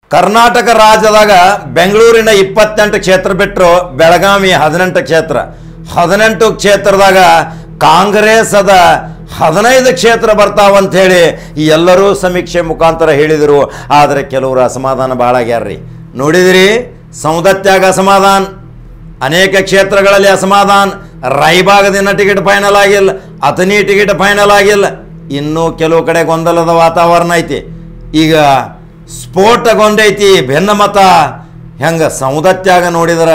ಕರ್ನಾಟಕ ರಾಜ್ಯದಾಗ ಬೆಂಗಳೂರಿನ ಇಪ್ಪತ್ತೆಂಟು ಕ್ಷೇತ್ರ ಬಿಟ್ಟರು ಬೆಳಗಾವಿ ಹದಿನೆಂಟು ಕ್ಷೇತ್ರ ಹದಿನೆಂಟು ಕ್ಷೇತ್ರದಾಗ ಕಾಂಗ್ರೆಸ್ ಅದ ಹದಿನೈದು ಕ್ಷೇತ್ರ ಬರ್ತಾವಂಥೇಳಿ ಎಲ್ಲರೂ ಸಮೀಕ್ಷೆ ಮುಖಾಂತರ ಹೇಳಿದರು ಆದರೆ ಕೆಲವರು ಅಸಮಾಧಾನ ಭಾಳ ಆಗ್ಯಾರ್ರಿ ನೋಡಿದಿರಿ ಸೌದತ್ಯಾಗ ಅಸಮಾಧಾನ ಅನೇಕ ಕ್ಷೇತ್ರಗಳಲ್ಲಿ ಅಸಮಾಧಾನ ರಾಯಬಾಗದಿಂದ ಟಿಕೆಟ್ ಫೈನಲ್ ಆಗಿಲ್ಲ ಅಥಣಿ ಟಿಕೆಟ್ ಫೈನಲ್ ಆಗಿಲ್ಲ ಇನ್ನೂ ಕೆಲವು ಕಡೆ ಗೊಂದಲದ ವಾತಾವರಣ ಐತಿ ಈಗ ಸ್ಫೋಟಗೊಂಡೈತಿ ಭಿನ್ನಮತ ಹೆಂಗೆ ಸೌದತ್ಯಾಗ ನೋಡಿದ್ರ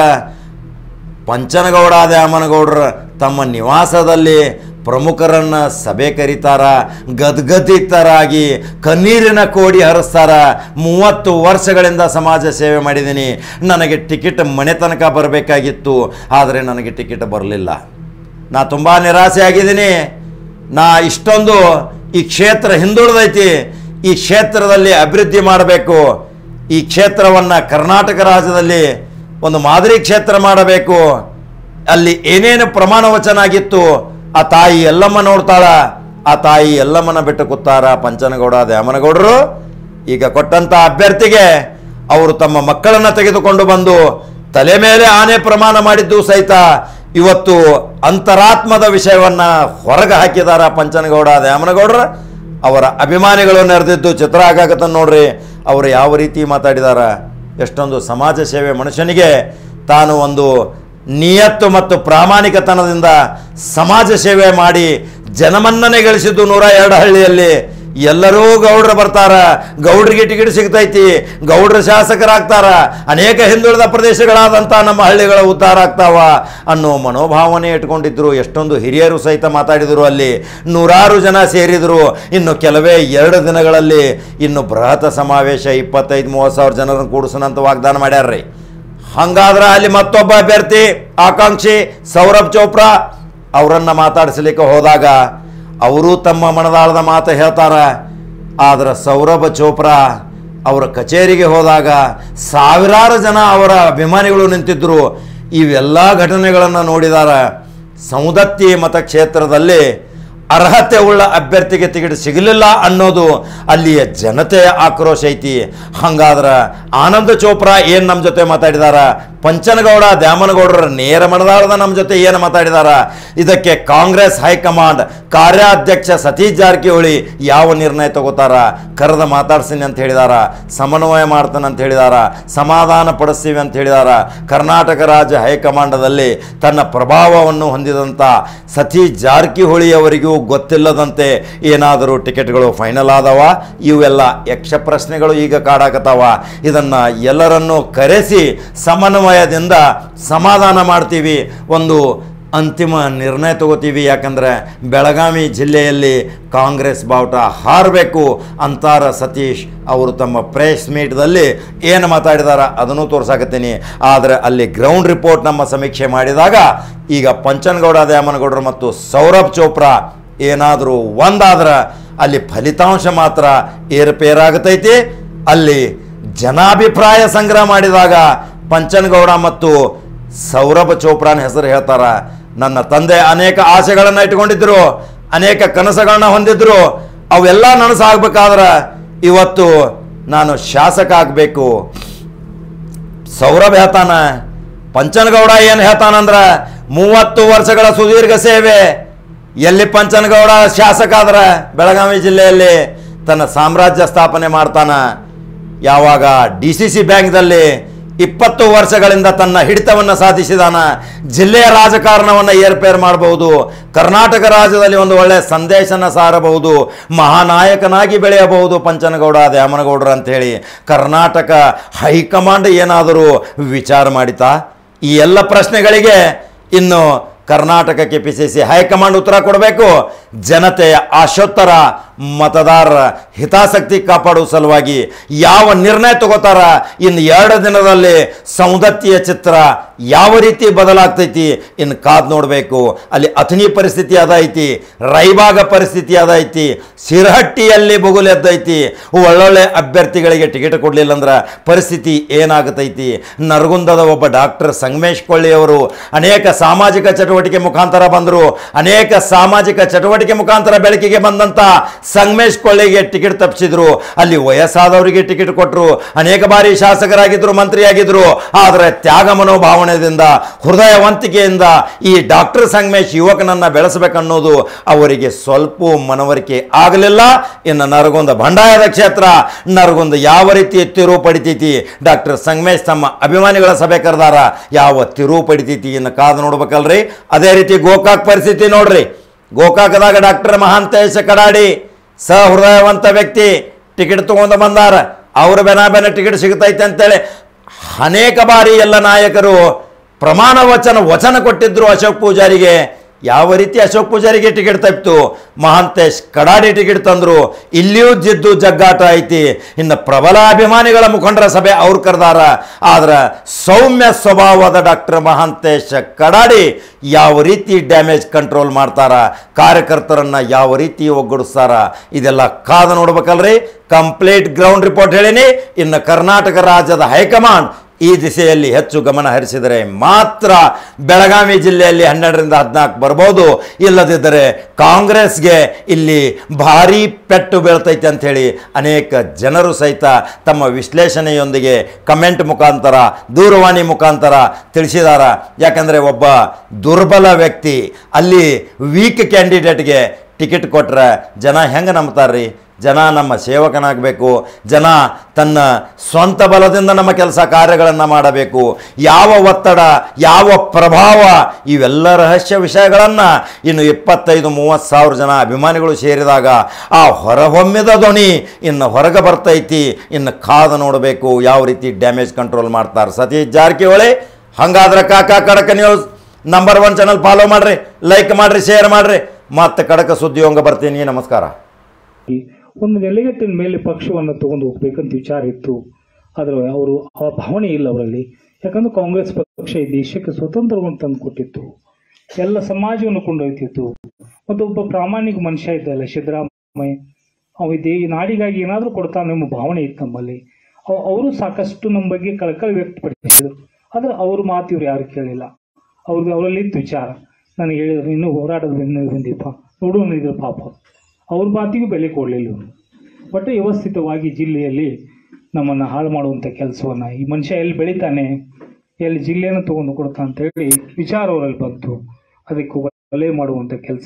ಪಂಚನಗೌಡ ದ್ಯಾಮನಗೌಡರ ತಮ್ಮ ನಿವಾಸದಲ್ಲಿ ಪ್ರಮುಖರನ್ನ ಸಭೆ ಕರೀತಾರ ಗದ್ಗದಿತರಾಗಿ ಕಣ್ಣೀರಿನ ಕೋಡಿ ಹರಿಸ್ತಾರ ಮೂವತ್ತು ವರ್ಷಗಳಿಂದ ಸಮಾಜ ಸೇವೆ ಮಾಡಿದ್ದೀನಿ ನನಗೆ ಟಿಕೆಟ್ ಮನೆ ತನಕ ಬರಬೇಕಾಗಿತ್ತು ಆದರೆ ನನಗೆ ಟಿಕೆಟ್ ಬರಲಿಲ್ಲ ನಾ ತುಂಬ ನಿರಾಸೆ ಆಗಿದ್ದೀನಿ ನಾ ಇಷ್ಟೊಂದು ಈ ಕ್ಷೇತ್ರ ಹಿಂದುಳಿದೈತಿ ಈ ಕ್ಷೇತ್ರದಲ್ಲಿ ಅಭಿವೃದ್ಧಿ ಮಾಡಬೇಕು ಈ ಕ್ಷೇತ್ರವನ್ನು ಕರ್ನಾಟಕ ರಾಜ್ಯದಲ್ಲಿ ಒಂದು ಮಾದರಿ ಕ್ಷೇತ್ರ ಮಾಡಬೇಕು ಅಲ್ಲಿ ಏನೇನು ಪ್ರಮಾಣ ವಚನ ಆಗಿತ್ತು ಆ ತಾಯಿ ಎಲ್ಲಮ್ಮ ನೋಡ್ತಾಳ ಆ ತಾಯಿ ಎಲ್ಲಮ್ಮನ ಬಿಟ್ಟು ಕೂತಾರ ಪಂಚನಗೌಡ ದ್ಯಾಮನಗೌಡರು ಈಗ ಕೊಟ್ಟಂತ ಅಭ್ಯರ್ಥಿಗೆ ಅವರು ತಮ್ಮ ಮಕ್ಕಳನ್ನ ತೆಗೆದುಕೊಂಡು ಬಂದು ತಲೆ ಮೇಲೆ ಆನೆ ಪ್ರಮಾಣ ಮಾಡಿದ್ದು ಸಹಿತ ಇವತ್ತು ಅಂತರಾತ್ಮದ ವಿಷಯವನ್ನ ಹೊರಗೆ ಹಾಕಿದಾರ ಪಂಚನಗೌಡ ದ್ಯಾಮನಗೌಡರ ಅವರ ಅಭಿಮಾನಿಗಳು ನೆರೆದಿದ್ದು ಚಿತ್ರ ಆಗಾಕತ್ತ ನೋಡ್ರಿ ಅವರು ಯಾವ ರೀತಿ ಮಾತಾಡಿದಾರ ಎಷ್ಟೊಂದು ಸಮಾಜ ಸೇವೆ ಮನುಷ್ಯನಿಗೆ ತಾನು ಒಂದು ನಿಯತ್ತು ಮತ್ತು ಪ್ರಾಮಾಣಿಕತನದಿಂದ ಸಮಾಜ ಸೇವೆ ಮಾಡಿ ಜನಮನ್ನಣೆ ಗಳಿಸಿದ್ದು ನೂರ ಎರಡು ಹಳ್ಳಿಯಲ್ಲಿ ಎಲ್ಲರೂ ಗೌಡ್ರು ಬರ್ತಾರ ಗೌಡ್ರಿಗೆ ಟಿಕೆಟ್ ಸಿಗ್ತೈತಿ ಗೌಡ್ರ ಶಾಸಕರಾಗ್ತಾರ ಅನೇಕ ಹಿಂದುಳಿದ ಪ್ರದೇಶಗಳಾದಂಥ ನಮ್ಮ ಹಳ್ಳಿಗಳ ಉದ್ಧಾರ ಆಗ್ತಾವ ಅನ್ನೋ ಮನೋಭಾವನೆ ಇಟ್ಕೊಂಡಿದ್ರು ಎಷ್ಟೊಂದು ಹಿರಿಯರು ಸಹಿತ ಮಾತಾಡಿದರು ಅಲ್ಲಿ ನೂರಾರು ಜನ ಸೇರಿದರು ಇನ್ನು ಕೆಲವೇ ಎರಡು ದಿನಗಳಲ್ಲಿ ಇನ್ನು ಬೃಹತ್ ಸಮಾವೇಶ ಇಪ್ಪತ್ತೈದು ಮೂವತ್ತು ಸಾವಿರ ಜನರನ್ನು ಕೂಡಿಸೋಣಂತ ವಾಗ್ದಾನ ಮಾಡ್ಯಾರ್ರಿ ಹಂಗಾದ್ರೆ ಅಲ್ಲಿ ಮತ್ತೊಬ್ಬ ಅಭ್ಯರ್ಥಿ ಆಕಾಂಕ್ಷಿ ಸೌರಭ್ ಚೋಪ್ರಾ ಅವರನ್ನ ಮಾತಾಡಿಸ್ಲಿಕ್ಕೆ ಹೋದಾಗ ಅವರು ತಮ್ಮ ಮನದಾಳದ ಮಾತು ಹೇಳ್ತಾರ ಆದ್ರೆ ಸೌರಭ ಚೋಪ್ರಾ ಅವರ ಕಚೇರಿಗೆ ಹೋದಾಗ ಸಾವಿರಾರು ಜನ ಅವರ ಅಭಿಮಾನಿಗಳು ನಿಂತಿದ್ದರು ಇವೆಲ್ಲ ಘಟನೆಗಳನ್ನು ನೋಡಿದಾರ ಸೌದತ್ತಿ ಮತಕ್ಷೇತ್ರದಲ್ಲಿ ಅರ್ಹತೆ ಉಳ್ಳ ಅಭ್ಯರ್ಥಿಗೆ ಟಿಕೆಟ್ ಸಿಗಲಿಲ್ಲ ಅನ್ನೋದು ಅಲ್ಲಿಯ ಜನತೆಯ ಆಕ್ರೋಶ ಐತಿ ಹಂಗಾದ್ರೆ ಆನಂದ ಚೋಪ್ರಾ ಏನು ನಮ್ಮ ಜೊತೆ ಮಾತಾಡಿದಾರ ಪಂಚನಗೌಡ ದ್ಯಾಮನಗೌಡರ ನೇರ ಮನದಾಳದ ನಮ್ಮ ಜೊತೆ ಏನು ಮಾತಾಡಿದಾರ ಇದಕ್ಕೆ ಕಾಂಗ್ರೆಸ್ ಹೈಕಮಾಂಡ್ ಕಾರ್ಯಾಧ್ಯಕ್ಷ ಸತೀಶ್ ಜಾರಕಿಹೊಳಿ ಯಾವ ನಿರ್ಣಯ ತಗೋತಾರ ಕರೆದ ಮಾತಾಡ್ತೀನಿ ಅಂತ ಹೇಳಿದಾರ ಸಮನ್ವಯ ಮಾಡ್ತಾನೆ ಅಂತ ಹೇಳಿದಾರ ಸಮಾಧಾನ ಪಡಿಸ್ತೀವಿ ಅಂತ ಹೇಳಿದಾರ ಕರ್ನಾಟಕ ರಾಜ್ಯ ಹೈಕಮಾಂಡದಲ್ಲಿ ತನ್ನ ಪ್ರಭಾವವನ್ನು ಹೊಂದಿದಂಥ ಸತೀಶ್ ಜಾರಕಿಹೊಳಿ ಅವರಿಗೂ ಗೊತ್ತಿಲ್ಲದಂತೆ ಏನಾದರೂ ಟಿಕೆಟ್ಗಳು ಫೈನಲ್ ಆದವ ಇವೆಲ್ಲ ಯಕ್ಷ ಪ್ರಶ್ನೆಗಳು ಈಗ ಕಾಡಾಕತ್ತಾವ ಇದನ್ನು ಎಲ್ಲರನ್ನೂ ಕರೆಸಿ ಸಮನ್ವಯದಿಂದ ಸಮಾಧಾನ ಮಾಡ್ತೀವಿ ಒಂದು ಅಂತಿಮ ನಿರ್ಣಯ ತಗೋತೀವಿ ಯಾಕಂದರೆ ಬೆಳಗಾವಿ ಜಿಲ್ಲೆಯಲ್ಲಿ ಕಾಂಗ್ರೆಸ್ ಬಾವುಟ ಹಾರಬೇಕು ಅಂತಾರ ಸತೀಶ್ ಅವರು ತಮ್ಮ ಪ್ರೆಸ್ ಮೀಟ್ದಲ್ಲಿ ಏನು ಮಾತಾಡಿದಾರ ಅದನ್ನು ತೋರ್ಸಾಕತ್ತೀನಿ ಆದರೆ ಅಲ್ಲಿ ಗ್ರೌಂಡ್ ರಿಪೋರ್ಟ್ ನಮ್ಮ ಸಮೀಕ್ಷೆ ಮಾಡಿದಾಗ ಈಗ ಪಂಚನಗೌಡ ದ್ಯಾಮನಗೌಡರು ಮತ್ತು ಸೌರಭ್ ಚೋಪ್ರಾ ಏನಾದರೂ ಒಂದಾದ್ರೆ ಅಲ್ಲಿ ಫಲಿತಾಂಶ ಮಾತ್ರ ಏರುಪೇರಾಗತೈತಿ ಅಲ್ಲಿ ಜನಾಭಿಪ್ರಾಯ ಸಂಗ್ರಹ ಮಾಡಿದಾಗ ಪಂಚನಗೌಡ ಮತ್ತು ಸೌರಭ ಚೋಪ್ರಾನ ಹೆಸರು ಹೇಳ್ತಾರ ನನ್ನ ತಂದೆ ಅನೇಕ ಆಸೆಗಳನ್ನು ಇಟ್ಕೊಂಡಿದ್ರು ಅನೇಕ ಕನಸುಗಳನ್ನ ಹೊಂದಿದ್ರು ಅವೆಲ್ಲ ನನಸಾಗಬೇಕಾದ್ರೆ ಇವತ್ತು ನಾನು ಶಾಸಕ ಆಗಬೇಕು ಸೌರಭ್ ಹೇಳ್ತಾನ ಪಂಚನಗೌಡ ಏನು ಹೇಳ್ತಾನಂದ್ರ ಮೂವತ್ತು ವರ್ಷಗಳ ಸುದೀರ್ಘ ಸೇವೆ ಎಲ್ಲಿ ಪಂಚನಗೌಡ ಶಾಸಕ ಆದ್ರ ಬೆಳಗಾವಿ ಜಿಲ್ಲೆಯಲ್ಲಿ ತನ್ನ ಸಾಮ್ರಾಜ್ಯ ಸ್ಥಾಪನೆ ಮಾಡ್ತಾನ ಯಾವಾಗ ಡಿ ಸಿ ಸಿ ಬ್ಯಾಂಕ್ದಲ್ಲಿ ಇಪ್ಪತ್ತು ವರ್ಷಗಳಿಂದ ತನ್ನ ಹಿಡಿತವನ್ನು ಸಾಧಿಸಿದಾನ ಜಿಲ್ಲೆಯ ರಾಜಕಾರಣವನ್ನು ಏರ್ಪೇರ್ ಮಾಡಬಹುದು ಕರ್ನಾಟಕ ರಾಜ್ಯದಲ್ಲಿ ಒಂದು ಒಳ್ಳೆಯ ಸಂದೇಶನ ಸಾರಬಹುದು ಮಹಾನಾಯಕನಾಗಿ ಬೆಳೆಯಬಹುದು ಪಂಚನಗೌಡ ದ್ಯಾಮನಗೌಡರು ಅಂಥೇಳಿ ಕರ್ನಾಟಕ ಹೈಕಮಾಂಡ್ ಏನಾದರೂ ವಿಚಾರ ಮಾಡಿತಾ ಈ ಎಲ್ಲ ಪ್ರಶ್ನೆಗಳಿಗೆ ಇನ್ನು Karnataka K P C C high command ಉತ್ತರ ಕೊಡಬೇಕು ಜನತೆಯ ಆಶೋತ್ತರ ಮತದಾರರ ಹಿತಾಸಕ್ತಿ ಕಾಪಾಡುವ ಸಲುವಾಗಿ ಯಾವ ನಿರ್ಣಯ ತಗೋತಾರ ಇನ್ನು ಎರಡು ದಿನದಲ್ಲಿ ಸೌಂದತ್ಯ ಚಿತ್ರ ಯಾವ ರೀತಿ ಬದಲಾಗ್ತೈತಿ ಇನ್ನು ಕಾದ್ ನೋಡಬೇಕು ಅಲ್ಲಿ ಅಥಣಿ ಪರಿಸ್ಥಿತಿ ಅದೈತಿ ರೈಬಾಗ ಪರಿಸ್ಥಿತಿ ಅದೈತಿ ಸಿರಹಟ್ಟಿಯಲ್ಲಿ ಬುಗುಲೆದ್ದೈತಿ ಒಳ್ಳೊಳ್ಳೆ ಅಭ್ಯರ್ಥಿಗಳಿಗೆ ಟಿಕೆಟ್ ಕೊಡಲಿಲ್ಲ ಅಂದ್ರೆ ಪರಿಸ್ಥಿತಿ ಏನಾಗತೈತಿ ನರಗುಂದದ ಒಬ್ಬ ಡಾಕ್ಟರ್ ಸಂಗಮೇಶ್ ಕೊಳ್ಳಿ ಅವರು ಅನೇಕ ಸಾಮಾಜಿಕ ಚಟುವಟಿಕೆ ಚಟುವಟಿಕೆ ಮುಖಾಂತರ ಬಂದರು ಅನೇಕ ಸಾಮಾಜಿಕ ಚಟುವಟಿಕೆ ಮುಖಾಂತರ ಬೆಳಕಿಗೆ ಬಂದಂತ ಸಂಗಮೇಶ್ ಕೊಳ್ಳಿಗೆ ಟಿಕೆಟ್ ತಪ್ಪಿಸಿದ್ರು ಅಲ್ಲಿ ವಯಸ್ಸಾದವರಿಗೆ ಟಿಕೆಟ್ ಕೊಟ್ಟರು ಅನೇಕ ಬಾರಿ ಶಾಸಕರಾಗಿದ್ರು ಮಂತ್ರಿಯಾಗಿದ್ರು ಆದರೆ ತ್ಯಾಗ ಮನೋಭಾವನೆಯಿಂದ ಹೃದಯವಂತಿಕೆಯಿಂದ ಈ ಡಾಕ್ಟರ್ ಸಂಗಮೇಶ್ ಯುವಕನನ್ನ ಬೆಳೆಸಬೇಕನ್ನೋದು ಅವರಿಗೆ ಸ್ವಲ್ಪ ಮನವರಿಕೆ ಆಗಲಿಲ್ಲ ಇನ್ನು ನರಗುಂದ ಬಂಡಾಯದ ಕ್ಷೇತ್ರ ನರಗುಂದ ಯಾವ ರೀತಿ ತಿರುವು ಪಡಿತೈತಿ ಡಾಕ್ಟರ್ ಸಂಗಮೇಶ್ ತಮ್ಮ ಅಭಿಮಾನಿಗಳ ಸಭೆ ಕರೆದಾರ ಯಾವ ತಿರುವು ಪಡಿತೈತಿ ಇನ್ನು ಕಾದು ನೋಡ್ಬೇಕಲ್ರಿ ಅದೇ ರೀತಿ ಗೋಕಾಕ್ ಪರಿಸ್ಥಿತಿ ನೋಡ್ರಿ ಗೋಕಾಕದಾಗ ಡಾಕ್ಟರ್ ಮಹಾಂತೇಶ ಕಡಾಡಿ ಸಹೃದಯವಂತ ವ್ಯಕ್ತಿ ಟಿಕೆಟ್ ತಗೊಂಡು ಬಂದಾರ ಅವ್ರ ಬೆನ ಬೆನ ಟಿಕೆಟ್ ಸಿಗ್ತೈತೆ ಅಂತೇಳಿ ಅನೇಕ ಬಾರಿ ಎಲ್ಲ ನಾಯಕರು ಪ್ರಮಾಣ ವಚನ ವಚನ ಕೊಟ್ಟಿದ್ರು ಅಶೋಕ್ ಪೂಜಾರಿಗೆ ಯಾವ ರೀತಿ ಅಶೋಕ್ ಪೂಜಾರಿಗೆ ಟಿಕೆಟ್ ತಪ್ಪಿತು ಮಹಾಂತೇಶ್ ಕಡಾಡಿ ಟಿಕೆಟ್ ತಂದ್ರು ಇಲ್ಲಿಯೂ ಜಿದ್ದು ಜಗ್ಗಾಟ ಐತಿ ಇನ್ನು ಪ್ರಬಲ ಅಭಿಮಾನಿಗಳ ಮುಖಂಡರ ಸಭೆ ಅವ್ರು ಕರೆದಾರ ಆದ್ರೆ ಸೌಮ್ಯ ಸ್ವಭಾವದ ಡಾಕ್ಟರ್ ಮಹಾಂತೇಶ್ ಕಡಾಡಿ ಯಾವ ರೀತಿ ಡ್ಯಾಮೇಜ್ ಕಂಟ್ರೋಲ್ ಮಾಡ್ತಾರ ಕಾರ್ಯಕರ್ತರನ್ನ ಯಾವ ರೀತಿ ಒಗ್ಗೂಡಿಸ್ತಾರ ಇದೆಲ್ಲ ಕಾದು ನೋಡ್ಬೇಕಲ್ರಿ ಕಂಪ್ಲೀಟ್ ಗ್ರೌಂಡ್ ರಿಪೋರ್ಟ್ ಹೇಳಿನಿ ಇನ್ನು ಕರ್ನಾಟಕ ರಾಜ್ಯದ ಹೈಕಮಾಂಡ್ ಈ ದಿಸೆಯಲ್ಲಿ ಹೆಚ್ಚು ಗಮನ ಹರಿಸಿದರೆ ಮಾತ್ರ ಬೆಳಗಾವಿ ಜಿಲ್ಲೆಯಲ್ಲಿ ಹನ್ನೆರಡರಿಂದ ಹದಿನಾಲ್ಕು ಬರ್ಬೋದು ಇಲ್ಲದಿದ್ದರೆ ಕಾಂಗ್ರೆಸ್ಗೆ ಇಲ್ಲಿ ಭಾರಿ ಪೆಟ್ಟು ಬೀಳ್ತೈತೆ ಅಂಥೇಳಿ ಅನೇಕ ಜನರು ಸಹಿತ ತಮ್ಮ ವಿಶ್ಲೇಷಣೆಯೊಂದಿಗೆ ಕಮೆಂಟ್ ಮುಖಾಂತರ ದೂರವಾಣಿ ಮುಖಾಂತರ ತಿಳಿಸಿದಾರ ಯಾಕಂದರೆ ಒಬ್ಬ ದುರ್ಬಲ ವ್ಯಕ್ತಿ ಅಲ್ಲಿ ವೀಕ್ ಕ್ಯಾಂಡಿಡೇಟ್ಗೆ ಟಿಕೆಟ್ ಕೊಟ್ರೆ ಜನ ಹೆಂಗೆ ನಂಬ್ತಾರ್ರಿ ಜನ ನಮ್ಮ ಸೇವಕನಾಗಬೇಕು ಜನ ತನ್ನ ಸ್ವಂತ ಬಲದಿಂದ ನಮ್ಮ ಕೆಲಸ ಕಾರ್ಯಗಳನ್ನು ಮಾಡಬೇಕು ಯಾವ ಒತ್ತಡ ಯಾವ ಪ್ರಭಾವ ಇವೆಲ್ಲ ರಹಸ್ಯ ವಿಷಯಗಳನ್ನು ಇನ್ನು ಇಪ್ಪತ್ತೈದು ಮೂವತ್ತು ಸಾವಿರ ಜನ ಅಭಿಮಾನಿಗಳು ಸೇರಿದಾಗ ಆ ಹೊರಹೊಮ್ಮಿದ ಧ್ವನಿ ಇನ್ನು ಹೊರಗೆ ಬರ್ತೈತಿ ಇನ್ನು ಕಾದು ನೋಡಬೇಕು ಯಾವ ರೀತಿ ಡ್ಯಾಮೇಜ್ ಕಂಟ್ರೋಲ್ ಮಾಡ್ತಾರೆ ಸತೀಶ್ ಜಾರಕಿಹೊಳಿ ಹಂಗಾದ್ರೆ ಕಾಕಾ Kadak news number one channel follow ಮಾಡ್ರಿ ಲೈಕ್ ಮಾಡ್ರಿ ಶೇರ್ ಮಾಡ್ರಿ ಮತ್ತೆ ಕಡಕ ಸುದ್ದಿಯೋಂಗ ಬರ್ತೀನಿ ನಮಸ್ಕಾರ ಒಂದು ನೆಲೆಗಟ್ಟಿನ ಮೇಲೆ ಪಕ್ಷವನ್ನು ತಗೊಂಡು ಹೋಗ್ಬೇಕಂತ ವಿಚಾರ ಇತ್ತು ಆದರೆ ಅವರು ಆ ಭಾವನೆ ಇಲ್ಲ ಅವರಲ್ಲಿ ಯಾಕಂದ್ರೆ ಕಾಂಗ್ರೆಸ್ ಪಕ್ಷ ಈ ದೇಶಕ್ಕೆ ಸ್ವತಂತ್ರವನ್ನು ತಂದು ಕೊಟ್ಟಿತ್ತು ಎಲ್ಲ ಸಮಾಜವನ್ನು ಕೊಂಡೊಯ್ತಿತ್ತು ಮತ್ತು ಒಬ್ಬ ಪ್ರಾಮಾಣಿಕ ಮನುಷ್ಯ ಇದ್ದಲ್ಲ ಸಿದ್ದರಾಮಯ್ಯ ಅವ ಇದೇ ಈ ನಾಡಿಗಾಗಿ ಏನಾದರೂ ಕೊಡ್ತಾನೆ ಎಂಬ ಭಾವನೆ ಇತ್ತು ನಮ್ಮಲ್ಲಿ ಅವ್- ಅವರು ಸಾಕಷ್ಟು ನಮ್ಮ ಬಗ್ಗೆ ಕಳಕಳಿ ವ್ಯಕ್ತಪಡಿಸಿದರು ಆದರೆ ಅವ್ರ ಮಾತು ಇವ್ರು ಯಾರು ಕೇಳಿಲ್ಲ ಅವ್ರಿಗೆ ಅವರಲ್ಲಿ ಇತ್ತು ವಿಚಾರ ನನಗೆ ಹೇಳಿದ್ರು ಇನ್ನೂ ಹೋರಾಟದ ಬೆನ್ನ ಬಂದಿಪ್ಪ ನೋಡೋಣ ಇದ್ರ ಪಾಪ ಅವ್ರ ಮಾತಿಗೂ ಬೆಲೆ ಕೊಡಲಿಲ್ಲ ಇವರು ಒಟ್ಟು ವ್ಯವಸ್ಥಿತವಾಗಿ ಜಿಲ್ಲೆಯಲ್ಲಿ ನಮ್ಮನ್ನು ಹಾಳು ಮಾಡುವಂಥ ಕೆಲಸವನ್ನು ಈ ಮನುಷ್ಯ ಎಲ್ಲಿ ಬೆಳಿತಾನೆ ಎಲ್ಲಿ ಜಿಲ್ಲೆಯನ್ನು ತಗೊಂಡು ಕೊಡ್ತಾ ಅಂತ ಹೇಳಿ ವಿಚಾರ ಅವರಲ್ಲಿ ಬಂತು ಅದಕ್ಕೆ ಒಲೆ ಮಾಡುವಂಥ ಕೆಲಸ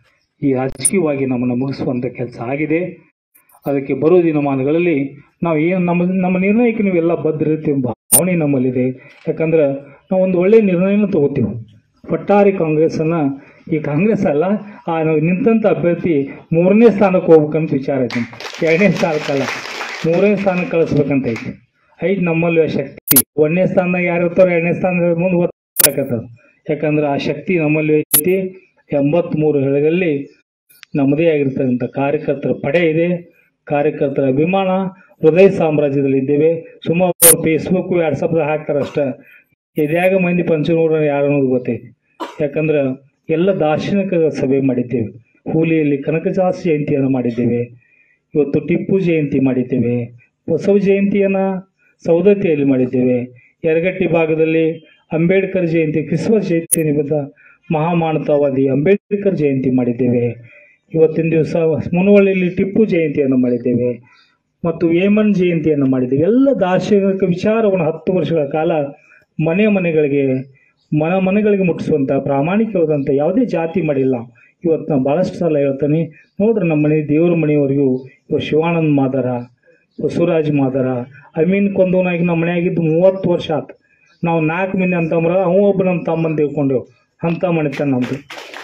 ಈ ರಾಜಕೀಯವಾಗಿ ನಮ್ಮನ್ನು ಮುಗಿಸುವಂಥ ಕೆಲಸ ಆಗಿದೆ ಅದಕ್ಕೆ ಬರುವ ದಿನಮಾನಗಳಲ್ಲಿ ನಾವು ಏನು ನಮ್ಮ ನಮ್ಮ ನಿರ್ಣಯಕ್ಕೆ ನೀವೆಲ್ಲ ಬದ್ಧರಿರ್ತೀವಿ ಎಂಬ ಭಾವನೆ ನಮ್ಮಲ್ಲಿದೆ ಯಾಕಂದ್ರೆ ನಾವು ಒಂದು ಒಳ್ಳೆಯ ನಿರ್ಣಯನ ತಗೋತೀವಿ ಒಟ್ಟಾರೆ ಕಾಂಗ್ರೆಸ್ಸನ್ನು ಈ ಕಾಂಗ್ರೆಸ್ ಅಲ್ಲ ಆ ನಾವು ನಿಂತಂಥ ಅಭ್ಯರ್ಥಿ ಮೂರನೇ ಸ್ಥಾನಕ್ಕೆ ಹೋಗ್ಬೇಕಂತ ವಿಚಾರ ಐತಿ ಎರಡನೇ ಸ್ಥಾನಕ್ಕಲ್ಲ ಮೂರನೇ ಸ್ಥಾನಕ್ಕೆ ಕಳಿಸ್ಬೇಕಂತ ಐತಿ ಐದು ನಮ್ಮಲ್ಲಿ ಆ ಶಕ್ತಿ ಒಂದನೇ ಸ್ಥಾನ ಯಾರು ಇರ್ತಾರೋ ಎರಡನೇ ಸ್ಥಾನ ಮುಂದೆ ಗೊತ್ತಾಗತ್ತದ ಯಾಕಂದ್ರೆ ಆ ಶಕ್ತಿ ನಮ್ಮಲ್ಲಿ ಐತಿ ಎಂಬತ್ಮೂರು ಹಳ್ಳಿಗಳಲ್ಲಿ ನಮ್ಮದೇ ಆಗಿರ್ತಕ್ಕಂಥ ಕಾರ್ಯಕರ್ತರ ಪಡೆ ಇದೆ ಕಾರ್ಯಕರ್ತರ ಅಭಿಮಾನ ಹೃದಯ ಸಾಮ್ರಾಜ್ಯದಲ್ಲಿ ಇದ್ದೇವೆ ಸುಮಾರು ಫೇಸ್ಬುಕ್ ವಾಟ್ಸಪ್ ಹಾಕ್ತಾರೆ ಅಷ್ಟೇ ಎದ್ಯಾಗ ಮಂದಿ ಪಂಚನೂರ ಯಾರು ಅನ್ನೋದು ಗೊತ್ತೈತಿ ಯಾಕಂದ್ರೆ ಎಲ್ಲ ದಾರ್ಶನಿಕ ಸಭೆ ಮಾಡಿದ್ದೇವೆ ಹೂಲಿಯಲ್ಲಿ ಕನಕದಾಸ ಜಯಂತಿಯನ್ನು ಮಾಡಿದ್ದೇವೆ ಇವತ್ತು ಟಿಪ್ಪು ಜಯಂತಿ ಮಾಡಿದ್ದೇವೆ ಬಸವ ಜಯಂತಿಯನ್ನು ಸೌದತ್ತಿಯಲ್ಲಿ ಮಾಡಿದ್ದೇವೆ ಯರಗಟ್ಟಿ ಭಾಗದಲ್ಲಿ ಅಂಬೇಡ್ಕರ್ ಜಯಂತಿ ಕ್ರಿಸ್ಮಸ್ ಜಯಂತಿ ನಿಮಿತ್ತ ಮಹಾಮಾನವತಾವಾದಿ ಅಂಬೇಡ್ಕರ್ ಜಯಂತಿ ಮಾಡಿದ್ದೇವೆ ಇವತ್ತಿನ ದಿವಸ ಮುನವಳ್ಳಿಯಲ್ಲಿ ಟಿಪ್ಪು ಜಯಂತಿಯನ್ನು ಮಾಡಿದ್ದೇವೆ ಮತ್ತು ವೇಮನ್ ಜಯಂತಿಯನ್ನು ಮಾಡಿದ್ದೇವೆ ಎಲ್ಲ ದಾರ್ಶನಿಕ ವಿಚಾರವನ್ನು ಹತ್ತು ವರ್ಷಗಳ ಕಾಲ ಮನೆ ಮನೆಗಳಿಗೆ ಮನ ಮನೆಗಳಿಗೆ ಮುಟ್ಟಿಸುವಂಥ ಪ್ರಾಮಾಣಿಕವಾದಂಥ ಯಾವುದೇ ಜಾತಿ ಮಾಡಿಲ್ಲ ಇವತ್ತು ನಾನು ಭಾಳಷ್ಟು ಸಲ ಹೇಳ್ತೀನಿ ನೋಡ್ರಿ ನಮ್ಮ ಮನೆ ದೇವ್ರ ಮನೆಯವರೆಗೂ ಇವ ಶಿವಾನಂದ ಮಾದರ ಬಸವರಾಜ್ ಮಾದರ ಅಮೀನ್ ಕೊಂದವನಾಗಿ ನಮ್ಮ ಮನೆಯಾಗಿದ್ದು ಮೂವತ್ತು ವರ್ಷ ಆತು ನಾವು ನಾಲ್ಕು ಮಂದಿ ಅಂತಂಬ್ರ ಅವ ಒಬ್ಬ ನಮ್ಮ ತಮ್ಮಂದು ತಿಳ್ಕೊಂಡೆವು ಅಂಥ ಮನೆತನ ನಮ್ಮದು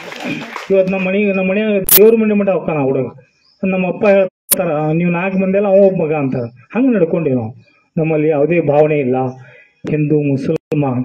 ಇವತ್ತು ನಮ್ಮ ಮನೆಗೆ ನಮ್ಮ ಮನೆ ದೇವ್ರ ಮನೆ ಮಟ್ಟ ಹೋಗ್ತಾನ ಆ ಹುಡುಗ ನಮ್ಮ ಅಪ್ಪ ಹೇಳ್ತಾರ ನೀವು ನಾಲ್ಕು ಮಂದಿ ಎಲ್ಲ ಅವ ಒಬ್ಬ ಮಗ ಅಂತಾರ ಹಂಗೆ ನಡ್ಕೊಂಡೇವಿ ನಾವು ನಮ್ಮಲ್ಲಿ ಯಾವುದೇ ಭಾವನೆ ಇಲ್ಲ ಹಿಂದೂ ಮುಸಲ್ಮಾನ್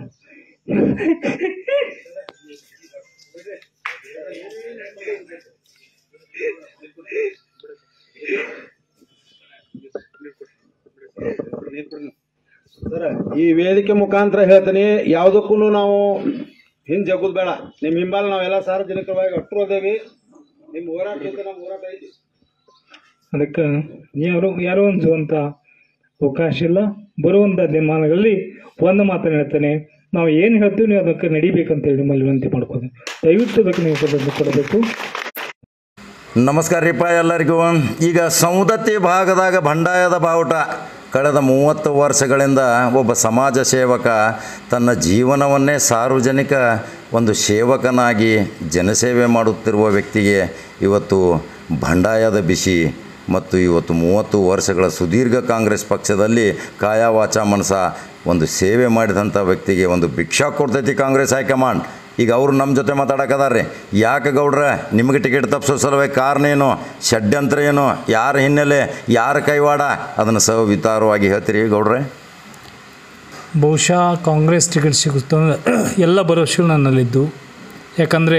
ಸರ್ ಈ ವೇದಿಕೆ ಮುಖಾಂತರ ಹೇಳ್ತೀನಿ ಯಾವುದಕ್ಕೂ ನಾವು ಹಿಂದೆ ಜಗ್ಗುದ್ ಬೇಡ ನಿಮ್ಮ ಹಿಂಬಾಲ ನಾವೆಲ್ಲ ಸಾರ್ವಜನಿಕವಾಗಿ ಅಟ್ಟರು ಅದೇವಿ ನಿಮ್ಮ ಹೋರಾಟ ಜೊತೆ ನಮ್ಮ ಹೋರಾಟ ಐತಿ ಅದಕ್ಕೆ ಯಾರು ಯಾರೋ ಅನ್ಸುವಂಥ ಅವಕಾಶ ಇಲ್ಲ ಬರುವಂಥ ದಿನಮಾನಗಳಲ್ಲಿ ಒಂದು ಮಾತನ್ನು ಹೇಳ್ತೇನೆ ನಾವು ಏನು ಹೇಳ್ತೀವಿ ನೀವು ಅದಕ್ಕೆ ನಡಿಬೇಕಂತೇಳಿ ನಿಮ್ಮಲ್ಲಿ ವಿನಂತಿ ಮಾಡ್ಕೋದು ದಯವಿಟ್ಟು ಅದಕ್ಕೆ ನೀವು ಕೊಡಬೇಕು ಕೊಡಬೇಕು ನಮಸ್ಕಾರ ರೀಪ ಎಲ್ಲರಿಗೂ ಈಗ ಸೌದತ್ತಿ ಭಾಗದಾಗ ಬಂಡಾಯದ ಬಾವುಟ ಕಳೆದ ಮೂವತ್ತು ವರ್ಷಗಳಿಂದ ಒಬ್ಬ ಸಮಾಜ ಸೇವಕ ತನ್ನ ಜೀವನವನ್ನೇ ಸಾರ್ವಜನಿಕ ಒಂದು ಸೇವಕನಾಗಿ ಜನಸೇವೆ ಮಾಡುತ್ತಿರುವ ವ್ಯಕ್ತಿಗೆ ಇವತ್ತು ಬಂಡಾಯದ ಬಿಸಿ ಮತ್ತು ಇವತ್ತು ಮೂವತ್ತು ವರ್ಷಗಳ ಸುದೀರ್ಘ ಕಾಂಗ್ರೆಸ್ ಪಕ್ಷದಲ್ಲಿ ಕಾಯ ವಾಚ ಮನಸ ಒಂದು ಸೇವೆ ಮಾಡಿದಂಥ ವ್ಯಕ್ತಿಗೆ ಒಂದು ಭಿಕ್ಷಾ ಕೊಡ್ತೈತಿ ಕಾಂಗ್ರೆಸ್ ಹೈಕಮಾಂಡ್ ಈಗ ಅವರು ನಮ್ಮ ಜೊತೆ ಮಾತಾಡಕದಾರ್ರಿ ಯಾಕೆ ಗೌಡ್ರ ನಿಮಗೆ ಟಿಕೆಟ್ ತಪ್ಪಿಸೋ ಸಲುವಾಗಿ ಕಾರಣ ಏನು ಷಡ್ಯಂತ್ರ ಏನು ಯಾರ ಹಿನ್ನೆಲೆ ಯಾರ ಕೈವಾಡ ಅದನ್ನು ಸವಿತಾರವಾಗಿ ಹೇಳ್ತೀರಿ ಗೌಡ್ರೆ ಬಹುಶಃ ಕಾಂಗ್ರೆಸ್ ಟಿಕೆಟ್ ಸಿಗುತ್ತೆ ಎಲ್ಲ ಭರವಸೆಗಳು ನನ್ನಲ್ಲಿದ್ದು ಯಾಕಂದರೆ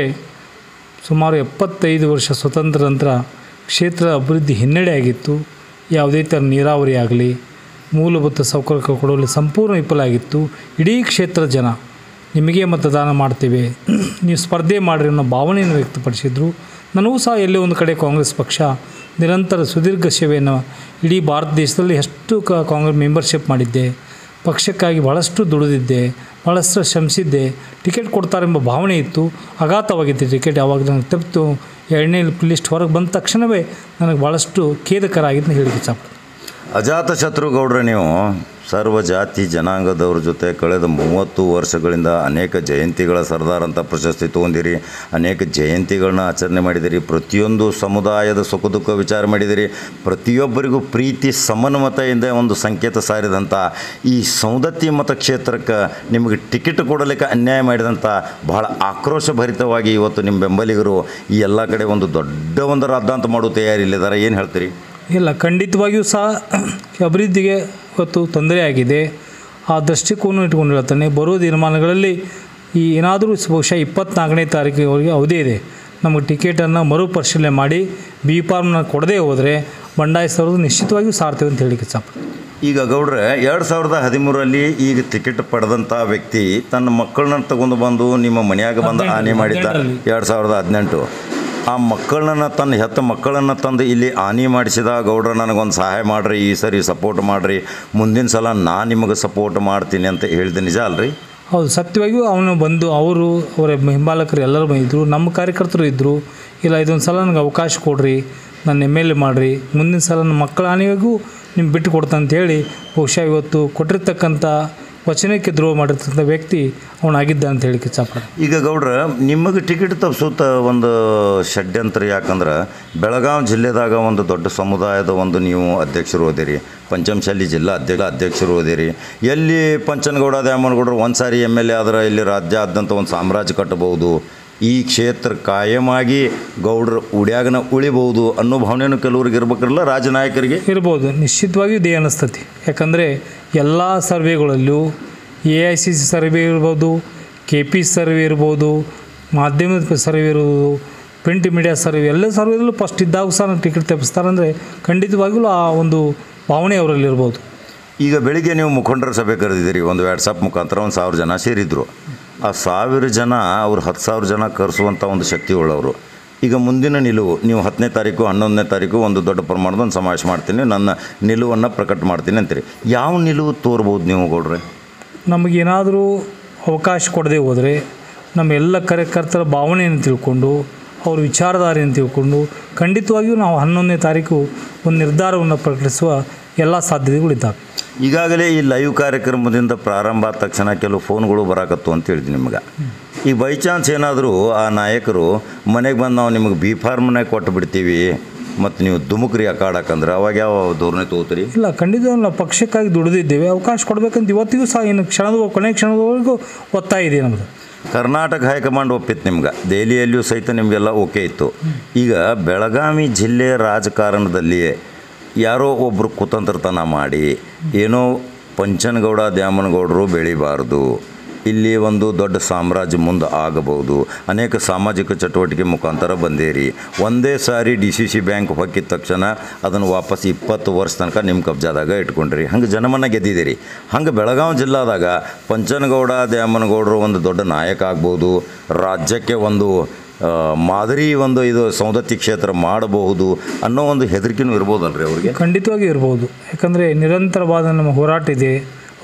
ಸುಮಾರು ಎಪ್ಪತ್ತೈದು ವರ್ಷ ಸ್ವತಂತ್ರ ನಂತರ ಕ್ಷೇತ್ರದ ಅಭಿವೃದ್ಧಿ ಹಿನ್ನಡೆ ಆಗಿತ್ತು ಯಾವುದೇ ಥರ ನೀರಾವರಿ ಆಗಲಿ ಮೂಲಭೂತ ಸೌಕರ್ಯ ಕೊಡಲು ಸಂಪೂರ್ಣ ವಿಫಲ ಆಗಿತ್ತು ಇಡೀ ಕ್ಷೇತ್ರದ ಜನ ನಿಮಗೆ ಮತದಾನ ಮಾಡ್ತೇವೆ ನೀವು ಸ್ಪರ್ಧೆ ಮಾಡಿರಿ ಅನ್ನೋ ಭಾವನೆಯನ್ನು ವ್ಯಕ್ತಪಡಿಸಿದರು ನನಗೂ ಸಹ ಎಲ್ಲೇ ಒಂದು ಕಡೆ ಕಾಂಗ್ರೆಸ್ ಪಕ್ಷ ನಿರಂತರ ಸುದೀರ್ಘ ಸೇವೆಯನ್ನು ಇಡೀ ಭಾರತ ದೇಶದಲ್ಲಿ ಎಷ್ಟು ಕ ಕಾಂಗ್ರೆಸ್ ಮೆಂಬರ್ಶಿಪ್ ಮಾಡಿದ್ದೆ ಪಕ್ಷಕ್ಕಾಗಿ ಭಾಳಷ್ಟು ದುಡಿದಿದ್ದೆ ಭಾಳಷ್ಟು ಶ್ರಮಿಸಿದ್ದೆ ಟಿಕೆಟ್ ಕೊಡ್ತಾರೆಂಬ ಭಾವನೆ ಇತ್ತು ಆಘಾತವಾಗಿತ್ತು ಟಿಕೆಟ್ ಯಾವಾಗ ನನಗೆ ತಪ್ಪಿತು ಎರಡನೇ ಲಿಸ್ಟ್ ಹೊರಗೆ ಬಂದ ತಕ್ಷಣವೇ ನನಗೆ ಭಾಳಷ್ಟು ಖೇದಕರ ಆಗಿದ್ದು ಹೇಳಿಕೆ ಚಾಪ ಅಜಾತ ಶತ್ರು ಗೌಡ್ರೆ ನೀವು ಸರ್ವ ಜಾತಿ ಜನಾಂಗದವ್ರ ಜೊತೆ ಕಳೆದ ಮೂವತ್ತು ವರ್ಷಗಳಿಂದ ಅನೇಕ ಜಯಂತಿಗಳ ಸರ್ದಾರ್ ಅಂತ ಪ್ರಶಸ್ತಿ ತೊಗೊಂಡಿರಿ ಅನೇಕ ಜಯಂತಿಗಳನ್ನ ಆಚರಣೆ ಮಾಡಿದಿರಿ ಪ್ರತಿಯೊಂದು ಸಮುದಾಯದ ಸುಖ ದುಃಖ ವಿಚಾರ ಮಾಡಿದಿರಿ ಪ್ರತಿಯೊಬ್ಬರಿಗೂ ಪ್ರೀತಿ ಸಮನ್ವತೆಯಿಂದ ಒಂದು ಸಂಕೇತ ಸಾರಿದಂಥ ಈ ಸೌದತ್ತಿ ಮತಕ್ಷೇತ್ರಕ್ಕೆ ನಿಮಗೆ ಟಿಕೆಟ್ ಕೊಡಲಿಕ್ಕೆ ಅನ್ಯಾಯ ಮಾಡಿದಂಥ ಬಹಳ ಆಕ್ರೋಶಭರಿತವಾಗಿ ಇವತ್ತು ನಿಮ್ಮ ಬೆಂಬಲಿಗರು ಈ ಎಲ್ಲ ಕಡೆ ಒಂದು ದೊಡ್ಡ ಒಂದು ರಾದ್ದಾಂತ ಮಾಡೋ ತಯಾರಿಲ್ಲಿದ್ದಾರೆ ಏನು ಹೇಳ್ತೀರಿ ಇಲ್ಲ ಖಂಡಿತವಾಗಿಯೂ ಸಹ ಅಭಿವೃದ್ಧಿಗೆ ಇವತ್ತು ತೊಂದರೆ ಆಗಿದೆ ಆ ದೃಷ್ಟಿಕೋನ ಇಟ್ಕೊಂಡು ಹೇಳ್ತಾನೆ ಬರೋ ದಿನಮಾನಗಳಲ್ಲಿ ಈ ಏನಾದರೂ ಬಹುಶಃ ಇಪ್ಪತ್ನಾಲ್ಕನೇ ತಾರೀಕಿವರೆಗೆ ಅವಧಿ ಇದೆ ನಮಗೆ ಟಿಕೆಟನ್ನು ಮರುಪರಿಶೀಲನೆ ಮಾಡಿ ಬಿ ಫಾರ್ಮ್ನ ಕೊಡದೇ ಹೋದರೆ ಬಂಡಾಯ ಸರೋದು ನಿಶ್ಚಿತವಾಗಿಯೂ ಸಾರ್ತೇವೆ ಅಂತ ಹೇಳಿಕೆ ಸಾಪ ಈಗ ಗೌಡ್ರೆ ಎರಡು ಸಾವಿರದ ಹದಿಮೂರರಲ್ಲಿ ಈಗ ಟಿಕೆಟ್ ಪಡೆದಂಥ ವ್ಯಕ್ತಿ ತನ್ನ ಮಕ್ಕಳನ್ನ ತಗೊಂಡು ಬಂದು ನಿಮ್ಮ ಮನೆಯಾಗ ಬಂದು ಆನೆ ಮಾಡಿದ್ದ ಹದಿನೆಂಟರಲ್ಲಿ. ಎರಡು ಸಾವಿರದ ಹದಿನೆಂಟು ಆ ಮಕ್ಕಳನ್ನ ತನ್ನ ಹೆತ್ತ ಮಕ್ಕಳನ್ನು ತಂದು ಇಲ್ಲಿ ಹಾನಿ ಮಾಡಿಸಿದ ಗೌಡ್ರ ನನಗೊಂದು ಸಹಾಯ ಮಾಡಿರಿ ಈ ಸರಿ ಸಪೋರ್ಟ್ ಮಾಡಿರಿ ಮುಂದಿನ ಸಲ ನಾನು ನಿಮಗೆ ಸಪೋರ್ಟ್ ಮಾಡ್ತೀನಿ ಅಂತ ಹೇಳಿದೆ ನಿಜ ಅಲ್ರಿ ಹೌದು ಸತ್ಯವಾಗಿಯೂ ಅವನು ಬಂದು ಅವರು ಅವರ ಹಿಂಬಾಲಕರು ಎಲ್ಲರೂ ಬಂದಿದ್ದರು ನಮ್ಮ ಕಾರ್ಯಕರ್ತರು ಇದ್ದರು ಇಲ್ಲ ಇದೊಂದು ಸಲ ನನಗೆ ಅವಕಾಶ ಕೊಡ್ರಿ ನನ್ನ ಎಮ್ ಎಲ್ ಎ ಮಾಡಿರಿ ಮುಂದಿನ ಸಲ ನನ್ನ ಮಕ್ಕಳ ಹಾನಿಯಾಗೂ ನಿಮ್ಗೆ ಬಿಟ್ಟು ಕೊಡ್ತಾ ಅಂತೇಳಿ ಬಹುಶಃ ಇವತ್ತು ಕೊಟ್ಟಿರ್ತಕ್ಕಂಥ ವಚನಕ್ಕೆ ದ್ರೋಹ ಮಾಡಿರ್ತಕ್ಕಂಥ ವ್ಯಕ್ತಿ ಅವನಾಗಿದ್ದ ಅಂತ ಹೇಳಿ ಚಾಪಡ ಈಗ ಗೌಡ್ರ ನಿಮಗೆ ಟಿಕೆಟ್ ತಪ್ಪಿಸುತ್ತ ಒಂದು ಷಡ್ಯಂತ್ರ ಯಾಕಂದ್ರೆ ಬೆಳಗಾವಿ ಜಿಲ್ಲೆದಾಗ ಒಂದು ದೊಡ್ಡ ಸಮುದಾಯದ ಒಂದು ನೀವು ಅಧ್ಯಕ್ಷರು ಓದಿರಿ ಪಂಚಮಶಾಲಿ ಜಿಲ್ಲಾ ಅಧ್ಯಕ್ಷ ಅಧ್ಯಕ್ಷರು ಓದಿರಿ ಎಲ್ಲಿ ಪಂಚನಗೌಡ ದ್ಯಾಮನಗೌಡರು ಒಂದು ಸಾರಿ ಎಮ್ ಎಲ್ ಎ ಆದ್ರೆ ಇಲ್ಲಿ ರಾಜ್ಯಾದ್ಯಂತ ಒಂದು ಸಾಮ್ರಾಜ್ಯ ಕಟ್ಟಬಹುದು ಈ ಕ್ಷೇತ್ರ ಕಾಯಮಾಗಿ ಗೌಡ್ರ ಉಡ್ಯಾಗನ ಉಳಿಬಹುದು ಅನ್ನೋ ಭಾವನೆನೂ ಕೆಲವ್ರಿಗೆ ಇರ್ಬೇಕಿರಲ್ಲ ರಾಜನಾಯಕರಿಗೆ ಇರ್ಬೋದು ನಿಶ್ಚಿತವಾಗಿಯೂ ಇದೇ ಅನ್ನಿಸ್ತತಿ ಯಾಕಂದರೆ ಎಲ್ಲ ಸರ್ವೆಗಳಲ್ಲೂ A I C C survey ಇರ್ಬೋದು ಕೆ ಪಿ ಸರ್ವೆ ಇರ್ಬೋದು ಮಾಧ್ಯಮದ ಸರ್ವೆ ಇರ್ಬೋದು ಪ್ರಿಂಟ್ ಮೀಡಿಯಾ ಸರ್ವೆ ಎಲ್ಲ ಸರ್ವೆದಲ್ಲೂ ಫಸ್ಟ್ ಇದ್ದಾಗ ಸಹ ನಾನು ಟಿಕೆಟ್ ತಪ್ಪಿಸ್ತಾರಂದರೆ ಖಂಡಿತವಾಗ್ಲೂ ಆ ಒಂದು ಭಾವನೆ ಅವರಲ್ಲಿ ಇರ್ಬೋದು ಈಗ ಬೆಳಿಗ್ಗೆ ನೀವು ಮುಖಂಡರ ಸಭೆ ಕರೆದಿದ್ದೀರಿ ಒಂದು ವಾಟ್ಸಪ್ ಮುಖಾಂತರ ಒಂದು ಸಾವಿರ ಜನ ಸೇರಿದ್ರು ಆ ಸಾವಿರ ಜನ ಅವ್ರು ಹತ್ತು ಸಾವಿರ ಜನ ಕರೆಸುವಂಥ ಒಂದು ಶಕ್ತಿ ಉಳ್ಳವರು ಈಗ ಮುಂದಿನ ನಿಲುವು ನೀವು ಹತ್ತನೇ ತಾರೀಕು ಹನ್ನೊಂದನೇ ತಾರೀಕು ಒಂದು ದೊಡ್ಡ ಪ್ರಮಾಣದ ಒಂದು ಸಮಾವೇಶ ಮಾಡ್ತೀನಿ ನನ್ನ ನಿಲುವನ್ನು ಪ್ರಕಟ ಮಾಡ್ತೀನಿ ಅಂತೀರಿ ಯಾವ ನಿಲುವು ತೋರ್ಬೋದು ನೀವು ಗೌಡ್ರೆ ನಮಗೇನಾದರೂ ಅವಕಾಶ ಕೊಡದೆ ಹೋದರೆ ನಮ್ಮ ಎಲ್ಲ ಕಾರ್ಯಕರ್ತರ ಭಾವನೆಯನ್ನು ತಿಳ್ಕೊಂಡು ಅವ್ರ ವಿಚಾರಧಾರೆಯನ್ನು ತಿಳ್ಕೊಂಡು ಖಂಡಿತವಾಗಿಯೂ ನಾವು ಹನ್ನೊಂದನೇ ತಾರೀಕು ಒಂದು ನಿರ್ಧಾರವನ್ನು ಪ್ರಕಟಿಸುವ ಎಲ್ಲ ಸಾಧ್ಯತೆಗಳಿದ್ದಾವೆ ಈಗಾಗಲೇ ಈ ಲೈವ್ ಕಾರ್ಯಕ್ರಮದಿಂದ ಪ್ರಾರಂಭ ಆದ ತಕ್ಷಣ ಕೆಲವು ಫೋನ್ಗಳು ಬರಾಕತ್ತು ಅಂತ ಹೇಳಿದ್ವಿ ನಿಮ್ಗೆ ಈಗ ಬೈ ಚಾನ್ಸ್ ಏನಾದರೂ ಆ ನಾಯಕರು ಮನೆಗೆ ಬಂದು ನಾವು ನಿಮಗೆ ಬಿ ಫಾರ್ಮ್ನೇ ಕೊಟ್ಟು ಬಿಡ್ತೀವಿ ಮತ್ತು ನೀವು ದುಮುಕ್ರಿ ಅಕಾಡಕ್ಕಂದ್ರೆ ಅವಾಗ ಯಾವ ಧೋರಣೆ ತಗೋತೀರಿ ಇಲ್ಲ ಖಂಡಿತ ನಾವು ಪಕ್ಷಕ್ಕಾಗಿ ದುಡಿದಿದ್ದೇವೆ ಅವಕಾಶ ಕೊಡಬೇಕಂತ ಇವತ್ತಿಗೂ ಸಹ ಇನ್ನು ಕ್ಷಣದ ಕೊನೆ ಕ್ಷಣದವರೆಗೂ ಒತ್ತಾಯ ಇದೆ ನಮ್ಮದು ಕರ್ನಾಟಕ ಹೈಕಮಾಂಡ್ ಒಪ್ಪಿತ್ತು ನಿಮ್ಗೆ ದೆಹಲಿಯಲ್ಲಿಯೂ ಸಹಿತ ನಿಮಗೆಲ್ಲ ಓಕೆ ಇತ್ತು ಈಗ ಬೆಳಗಾವಿ ಜಿಲ್ಲೆಯ ರಾಜಕಾರಣದಲ್ಲಿಯೇ ಯಾರೋ ಒಬ್ಬರು ಕುತಂತ್ರತನ ಮಾಡಿ ಏನೋ ಪಂಚನಗೌಡ ದ್ಯಾಮನಗೌಡರು ಬೆಳಿಬಾರ್ದು ಇಲ್ಲಿ ಒಂದು ದೊಡ್ಡ ಸಾಮ್ರಾಜ್ಯ ಮುಂದೆ ಆಗಬಹುದು ಅನೇಕ ಸಾಮಾಜಿಕ ಚಟುವಟಿಕೆ ಮುಖಾಂತರ ಬಂದೇರಿ ಒಂದೇ ಸಾರಿ ಡಿ ಸಿ ಸಿ ಬ್ಯಾಂಕ್ ಹೊಕ್ಕಿದ ತಕ್ಷಣ ಅದನ್ನು ವಾಪಸ್ ಇಪ್ಪತ್ತು ವರ್ಷ ತನಕ ನಿಮ್ಮ ಕಬ್ಜಾದಾಗ ಇಟ್ಕೊಂಡ್ರಿ ಹಂಗೆ ಜನಮನ್ನ ಗೆದ್ದಿದ್ದೀರಿ ಹಂಗೆ ಬೆಳಗಾವಿ ಜಿಲ್ಲಾದಾಗ ಪಂಚನಗೌಡ ದ್ಯಾಮನಗೌಡರು ಒಂದು ದೊಡ್ಡ ನಾಯಕ ಆಗ್ಬೋದು ರಾಜ್ಯಕ್ಕೆ ಒಂದು ಆ, ಮಾದರಿ ಒಂದು ಇದು ಸೌದತ್ತಿ ಕ್ಷೇತ್ರ ಮಾಡಬಹುದು ಅನ್ನೋ ಒಂದು ಹೆದರಿಕೆನೂ ಇರ್ಬೋದಲ್ರಿ ಅವ್ರಿಗೆ ಖಂಡಿತವಾಗಿ ಇರ್ಬೋದು ಯಾಕಂದರೆ ನಿರಂತರವಾದ ನಮ್ಮ ಹೋರಾಟ ಇದೆ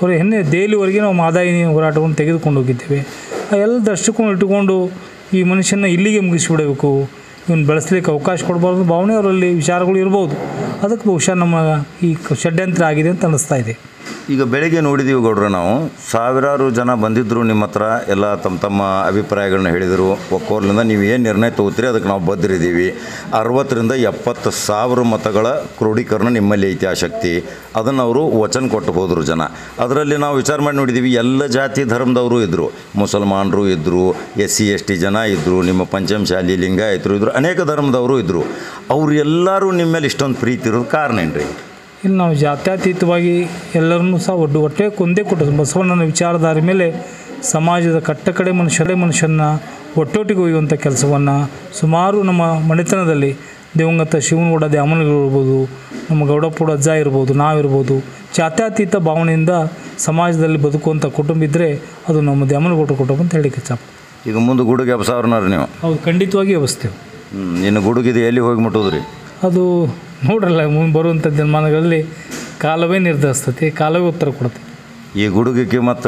ಅವ್ರ ಹೆಣ್ಣೆ ದೆಹಲಿವರೆಗೆ ನಾವು ಮಾದಾಯಿ ಹೋರಾಟವನ್ನು ತೆಗೆದುಕೊಂಡು ಹೋಗಿದ್ದೇವೆ ಆ ಎಲ್ಲ ದೃಷ್ಟಿಕೋನ ಇಟ್ಟುಕೊಂಡು ಈ ಮನುಷ್ಯನ ಇಲ್ಲಿಗೆ ಮುಗಿಸಿಬಿಡಬೇಕು ಇವನು ಬೆಳೆಸಲಿಕ್ಕೆ ಅವಕಾಶ ಕೊಡಬಾರ್ದು ಭಾವನೆ ಅವರಲ್ಲಿ ವಿಚಾರಗಳು ಇರ್ಬೋದು ಅದಕ್ಕೆ ಬಹುಶಃ ನಮ್ಮ ಈ ಕ- ಷಡ್ಯಂತ್ರ ಆಗಿದೆ ಅಂತ ಅನ್ನಿಸ್ತಾ ಇದೆ ಈಗ ಬೆಳಿಗ್ಗೆ ನೋಡಿದ್ದೀವಿ ಗೌಡ್ರ ನಾವು ಸಾವಿರಾರು ಜನ ಬಂದಿದ್ದರು ನಿಮ್ಮ ಹತ್ರ ಎಲ್ಲ ತಮ್ಮ ತಮ್ಮ ಅಭಿಪ್ರಾಯಗಳನ್ನ ಹೇಳಿದರು ಒಕ್ಕೋರ್ಲಿಂದ ನೀವು ಏನು ನಿರ್ಣಯ ತಗೋತೀರಿ ಅದಕ್ಕೆ ನಾವು ಬದ್ಧರಿದ್ದೀವಿ ಅರವತ್ತರಿಂದ ಎಪ್ಪತ್ತು ಸಾವಿರ ಮತಗಳ ಕ್ರೋಢೀಕರಣ ನಿಮ್ಮಲ್ಲಿ ಐತಿ ಆ ಶಕ್ತಿ ಅದನ್ನು ಅವರು ವಚನ ಕೊಟ್ಟು ಹೋದರು ಜನ ಅದರಲ್ಲಿ ನಾವು ವಿಚಾರ ಮಾಡಿ ನೋಡಿದ್ದೀವಿ ಎಲ್ಲ ಜಾತಿ ಧರ್ಮದವರು ಇದ್ದರು ಮುಸಲ್ಮಾನರು ಇದ್ದರು ಎಸ್ ಸಿ ಎಸ್ ಟಿ ಜನ ಇದ್ದರು ನಿಮ್ಮ ಪಂಚಮಶಾಲಿ ಲಿಂಗಾಯತರು ಇದ್ದರು ಅನೇಕ ಧರ್ಮದವರು ಇದ್ದರು ಅವ್ರು ಎಲ್ಲರೂ ನಿಮ್ಮ ಮೇಲೆ ಇಷ್ಟೊಂದು ಪ್ರೀತಿ ಇರೋದು ಕಾರಣ ಏನ್ರಿ ಇಲ್ಲಿ ನಾವು ಜಾತ್ಯತೀತವಾಗಿ ಎಲ್ಲರನ್ನೂ ಸಹ ಒಟ್ಟು ಒಟ್ಟೆ ಕೊಂದೇ ಕೊಟ್ಟು ಬಸವಣ್ಣನ ವಿಚಾರಧಾರೆ ಮೇಲೆ ಸಮಾಜದ ಕಟ್ಟ ಕಡೆ ಮನುಷ್ಯರೇ ಮನುಷ್ಯನ ಒಟ್ಟೊಟ್ಟಿಗೆ ಒಯ್ಯುವಂಥ ಕೆಲಸವನ್ನು ಸುಮಾರು ನಮ್ಮ ಮನೆತನದಲ್ಲಿ ದಿವಂಗತ ಶಿವನಗೌಡ ದ್ಯಾಮನಗಳು ಇರ್ಬೋದು ನಮ್ಮ ಗೌಡಪ್ಪುಡ ಅಜ್ಜ ಇರ್ಬೋದು ನಾವಿರ್ಬೋದು ಜಾತ್ಯತೀತ ಭಾವನೆಯಿಂದ ಸಮಾಜದಲ್ಲಿ ಬದುಕುವಂಥ ಕುಟುಂಬ ಇದ್ದರೆ ಅದು ನಮ್ಮ ದ್ಯಾಮನಗೌಡರ ಕುಟುಂಬ ಅಂತ ಹೇಳಿಕ್ಕೆ ಚಾಪ ಈಗ ಮುಂದೆ ಗುಡುಗೆ ಎಬ್ಸಾವ್ರನಾರ ನೀವು ಹೌದು ಖಂಡಿತವಾಗಿ ವ್ಯವಸ್ಥೆವು ಹ್ಮ್, ಇನ್ನು ಗುಡುಗಿದೆ ಎಲ್ಲಿ ಹೋಗಿ ಮುಟ್ಟೋದ್ರಿ ಅದು ನೋಡ್ರಲ್ಲ ಮುಂದೆ ಬರುವಂಥ ದಿನಮಾನಗಳಲ್ಲಿ ಕಾಲವೇ ನಿರ್ಧರಿಸ್ತತಿ ಕಾಲವೇ ಉತ್ತರ ಕೊಡುತ್ತೆ ಈ ಗುಡುಗಕ್ಕೆ ಮತ್ತು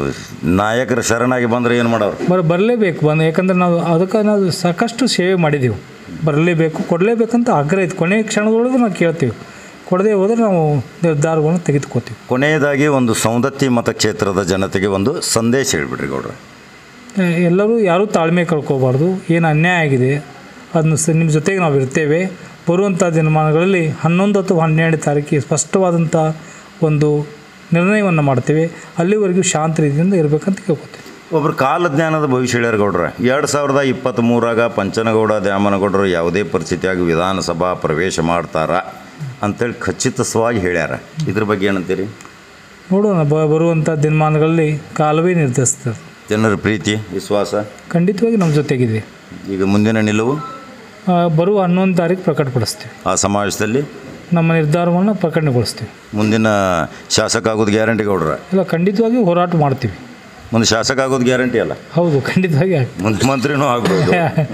ನಾಯಕರ ಶರಣಾಗಿ ಬಂದರೆ ಏನು ಮಾಡೋರು ಬರ ಬರಲೇಬೇಕು ಬಂದು ಯಾಕಂದ್ರೆ ನಾವು ಅದಕ್ಕೆ ನಾವು ಸಾಕಷ್ಟು ಸೇವೆ ಮಾಡಿದೆವು ಬರಲೇಬೇಕು ಕೊಡಲೇಬೇಕಂತ ಆಗ್ರಹ ಇತ್ತು ಕೊನೆಯ ಕ್ಷಣದೊಳಗೆ ನಾವು ಕೇಳ್ತೀವಿ ಕೊಡದೆ ಹೋದರೆ ನಾವು ನಿರ್ಧಾರವನ್ನು ತೆಗೆದುಕೋತೀವಿ ಕೊನೆಯದಾಗಿ ಒಂದು ಸೌಂದತ್ತಿ ಮತಕ್ಷೇತ್ರದ ಜನತೆಗೆ ಒಂದು ಸಂದೇಶ ಹೇಳ್ಬಿಡ್ರಿ ಗೌಡ್ರ ಆ, ಎಲ್ಲರೂ ಯಾರೂ ತಾಳ್ಮೆ ಕಳ್ಕೋಬಾರ್ದು ಏನು ಅನ್ಯಾಯ ಆಗಿದೆ ಅದನ್ನು ಸ ನಿಮ್ಮ ಜೊತೆಗೆ ನಾವು ಇರ್ತೇವೆ ಬರುವಂಥ ದಿನಮಾನಗಳಲ್ಲಿ ಹನ್ನೊಂದು ಅಥವಾ ಹನ್ನೆರಡು ತಾರೀಕಿಗೆ ಸ್ಪಷ್ಟವಾದಂಥ ಒಂದು ನಿರ್ಣಯವನ್ನು ಮಾಡ್ತೇವೆ ಅಲ್ಲಿವರೆಗೂ ಶಾಂತ ರೀತಿಯಿಂದ ಇರಬೇಕಂತ ಕೇಳ್ಕೊತೀವಿ ಒಬ್ರು ಕಾಲಜ್ಞಾನದ ಭವಿಷ್ಯ ಹೇಳ್ಯಾರ ಗೌಡ್ರ ಎರಡು ಸಾವಿರದ ಇಪ್ಪತ್ತ್ಮೂರಾಗ ಪಂಚನಗೌಡ ದ್ಯಾಮನಗೌಡರು ಯಾವುದೇ ಪರಿಸ್ಥಿತಿಯಾಗಿ ವಿಧಾನಸಭಾ ಪ್ರವೇಶ ಮಾಡ್ತಾರ ಅಂತೇಳಿ ಖಚಿತವಾಗಿ ಹೇಳ್ಯಾರ ಇದ್ರ ಬಗ್ಗೆ ಏನಂತೀರಿ ನೋಡೋಣ ಬ ಬರುವಂಥ ದಿನಮಾನಗಳಲ್ಲಿ ಕಾಲವೇ ನಿರ್ಧರಿಸ್ತದೆ ಜನರ ಪ್ರೀತಿ ವಿಶ್ವಾಸ ಖಂಡಿತವಾಗಿ ನಮ್ಮ ಜೊತೆಗಿದೆ ಈಗ ಮುಂದಿನ ನಿಲುವು ಆ, ಬರುವ ಹನ್ನೊಂದು ತಾರೀಕು ಪ್ರಕಟಪಡಿಸ್ತೀವಿ ಆ ಸಮಾವೇಶದಲ್ಲಿ ನಮ್ಮ ನಿರ್ಧಾರವನ್ನು ಪ್ರಕಟಣೆಗೊಳಿಸ್ತೀವಿ ಮುಂದಿನ ಶಾಸಕ ಆಗೋದು ಗ್ಯಾರಂಟಿ ಗೌಡ್ರ ಇಲ್ಲ ಖಂಡಿತವಾಗಿ ಹೋರಾಟ ಮಾಡ್ತೀವಿ ಮುಂದೆ ಶಾಸಕ ಆಗೋದು ಗ್ಯಾರಂಟಿ ಅಲ್ಲ ಹೌದು ಖಂಡಿತವಾಗಿ ಆಗ್ತದೆ ಮುಂದೆ ಮಂತ್ರಿನೂ ಆಗ್ಬೋದು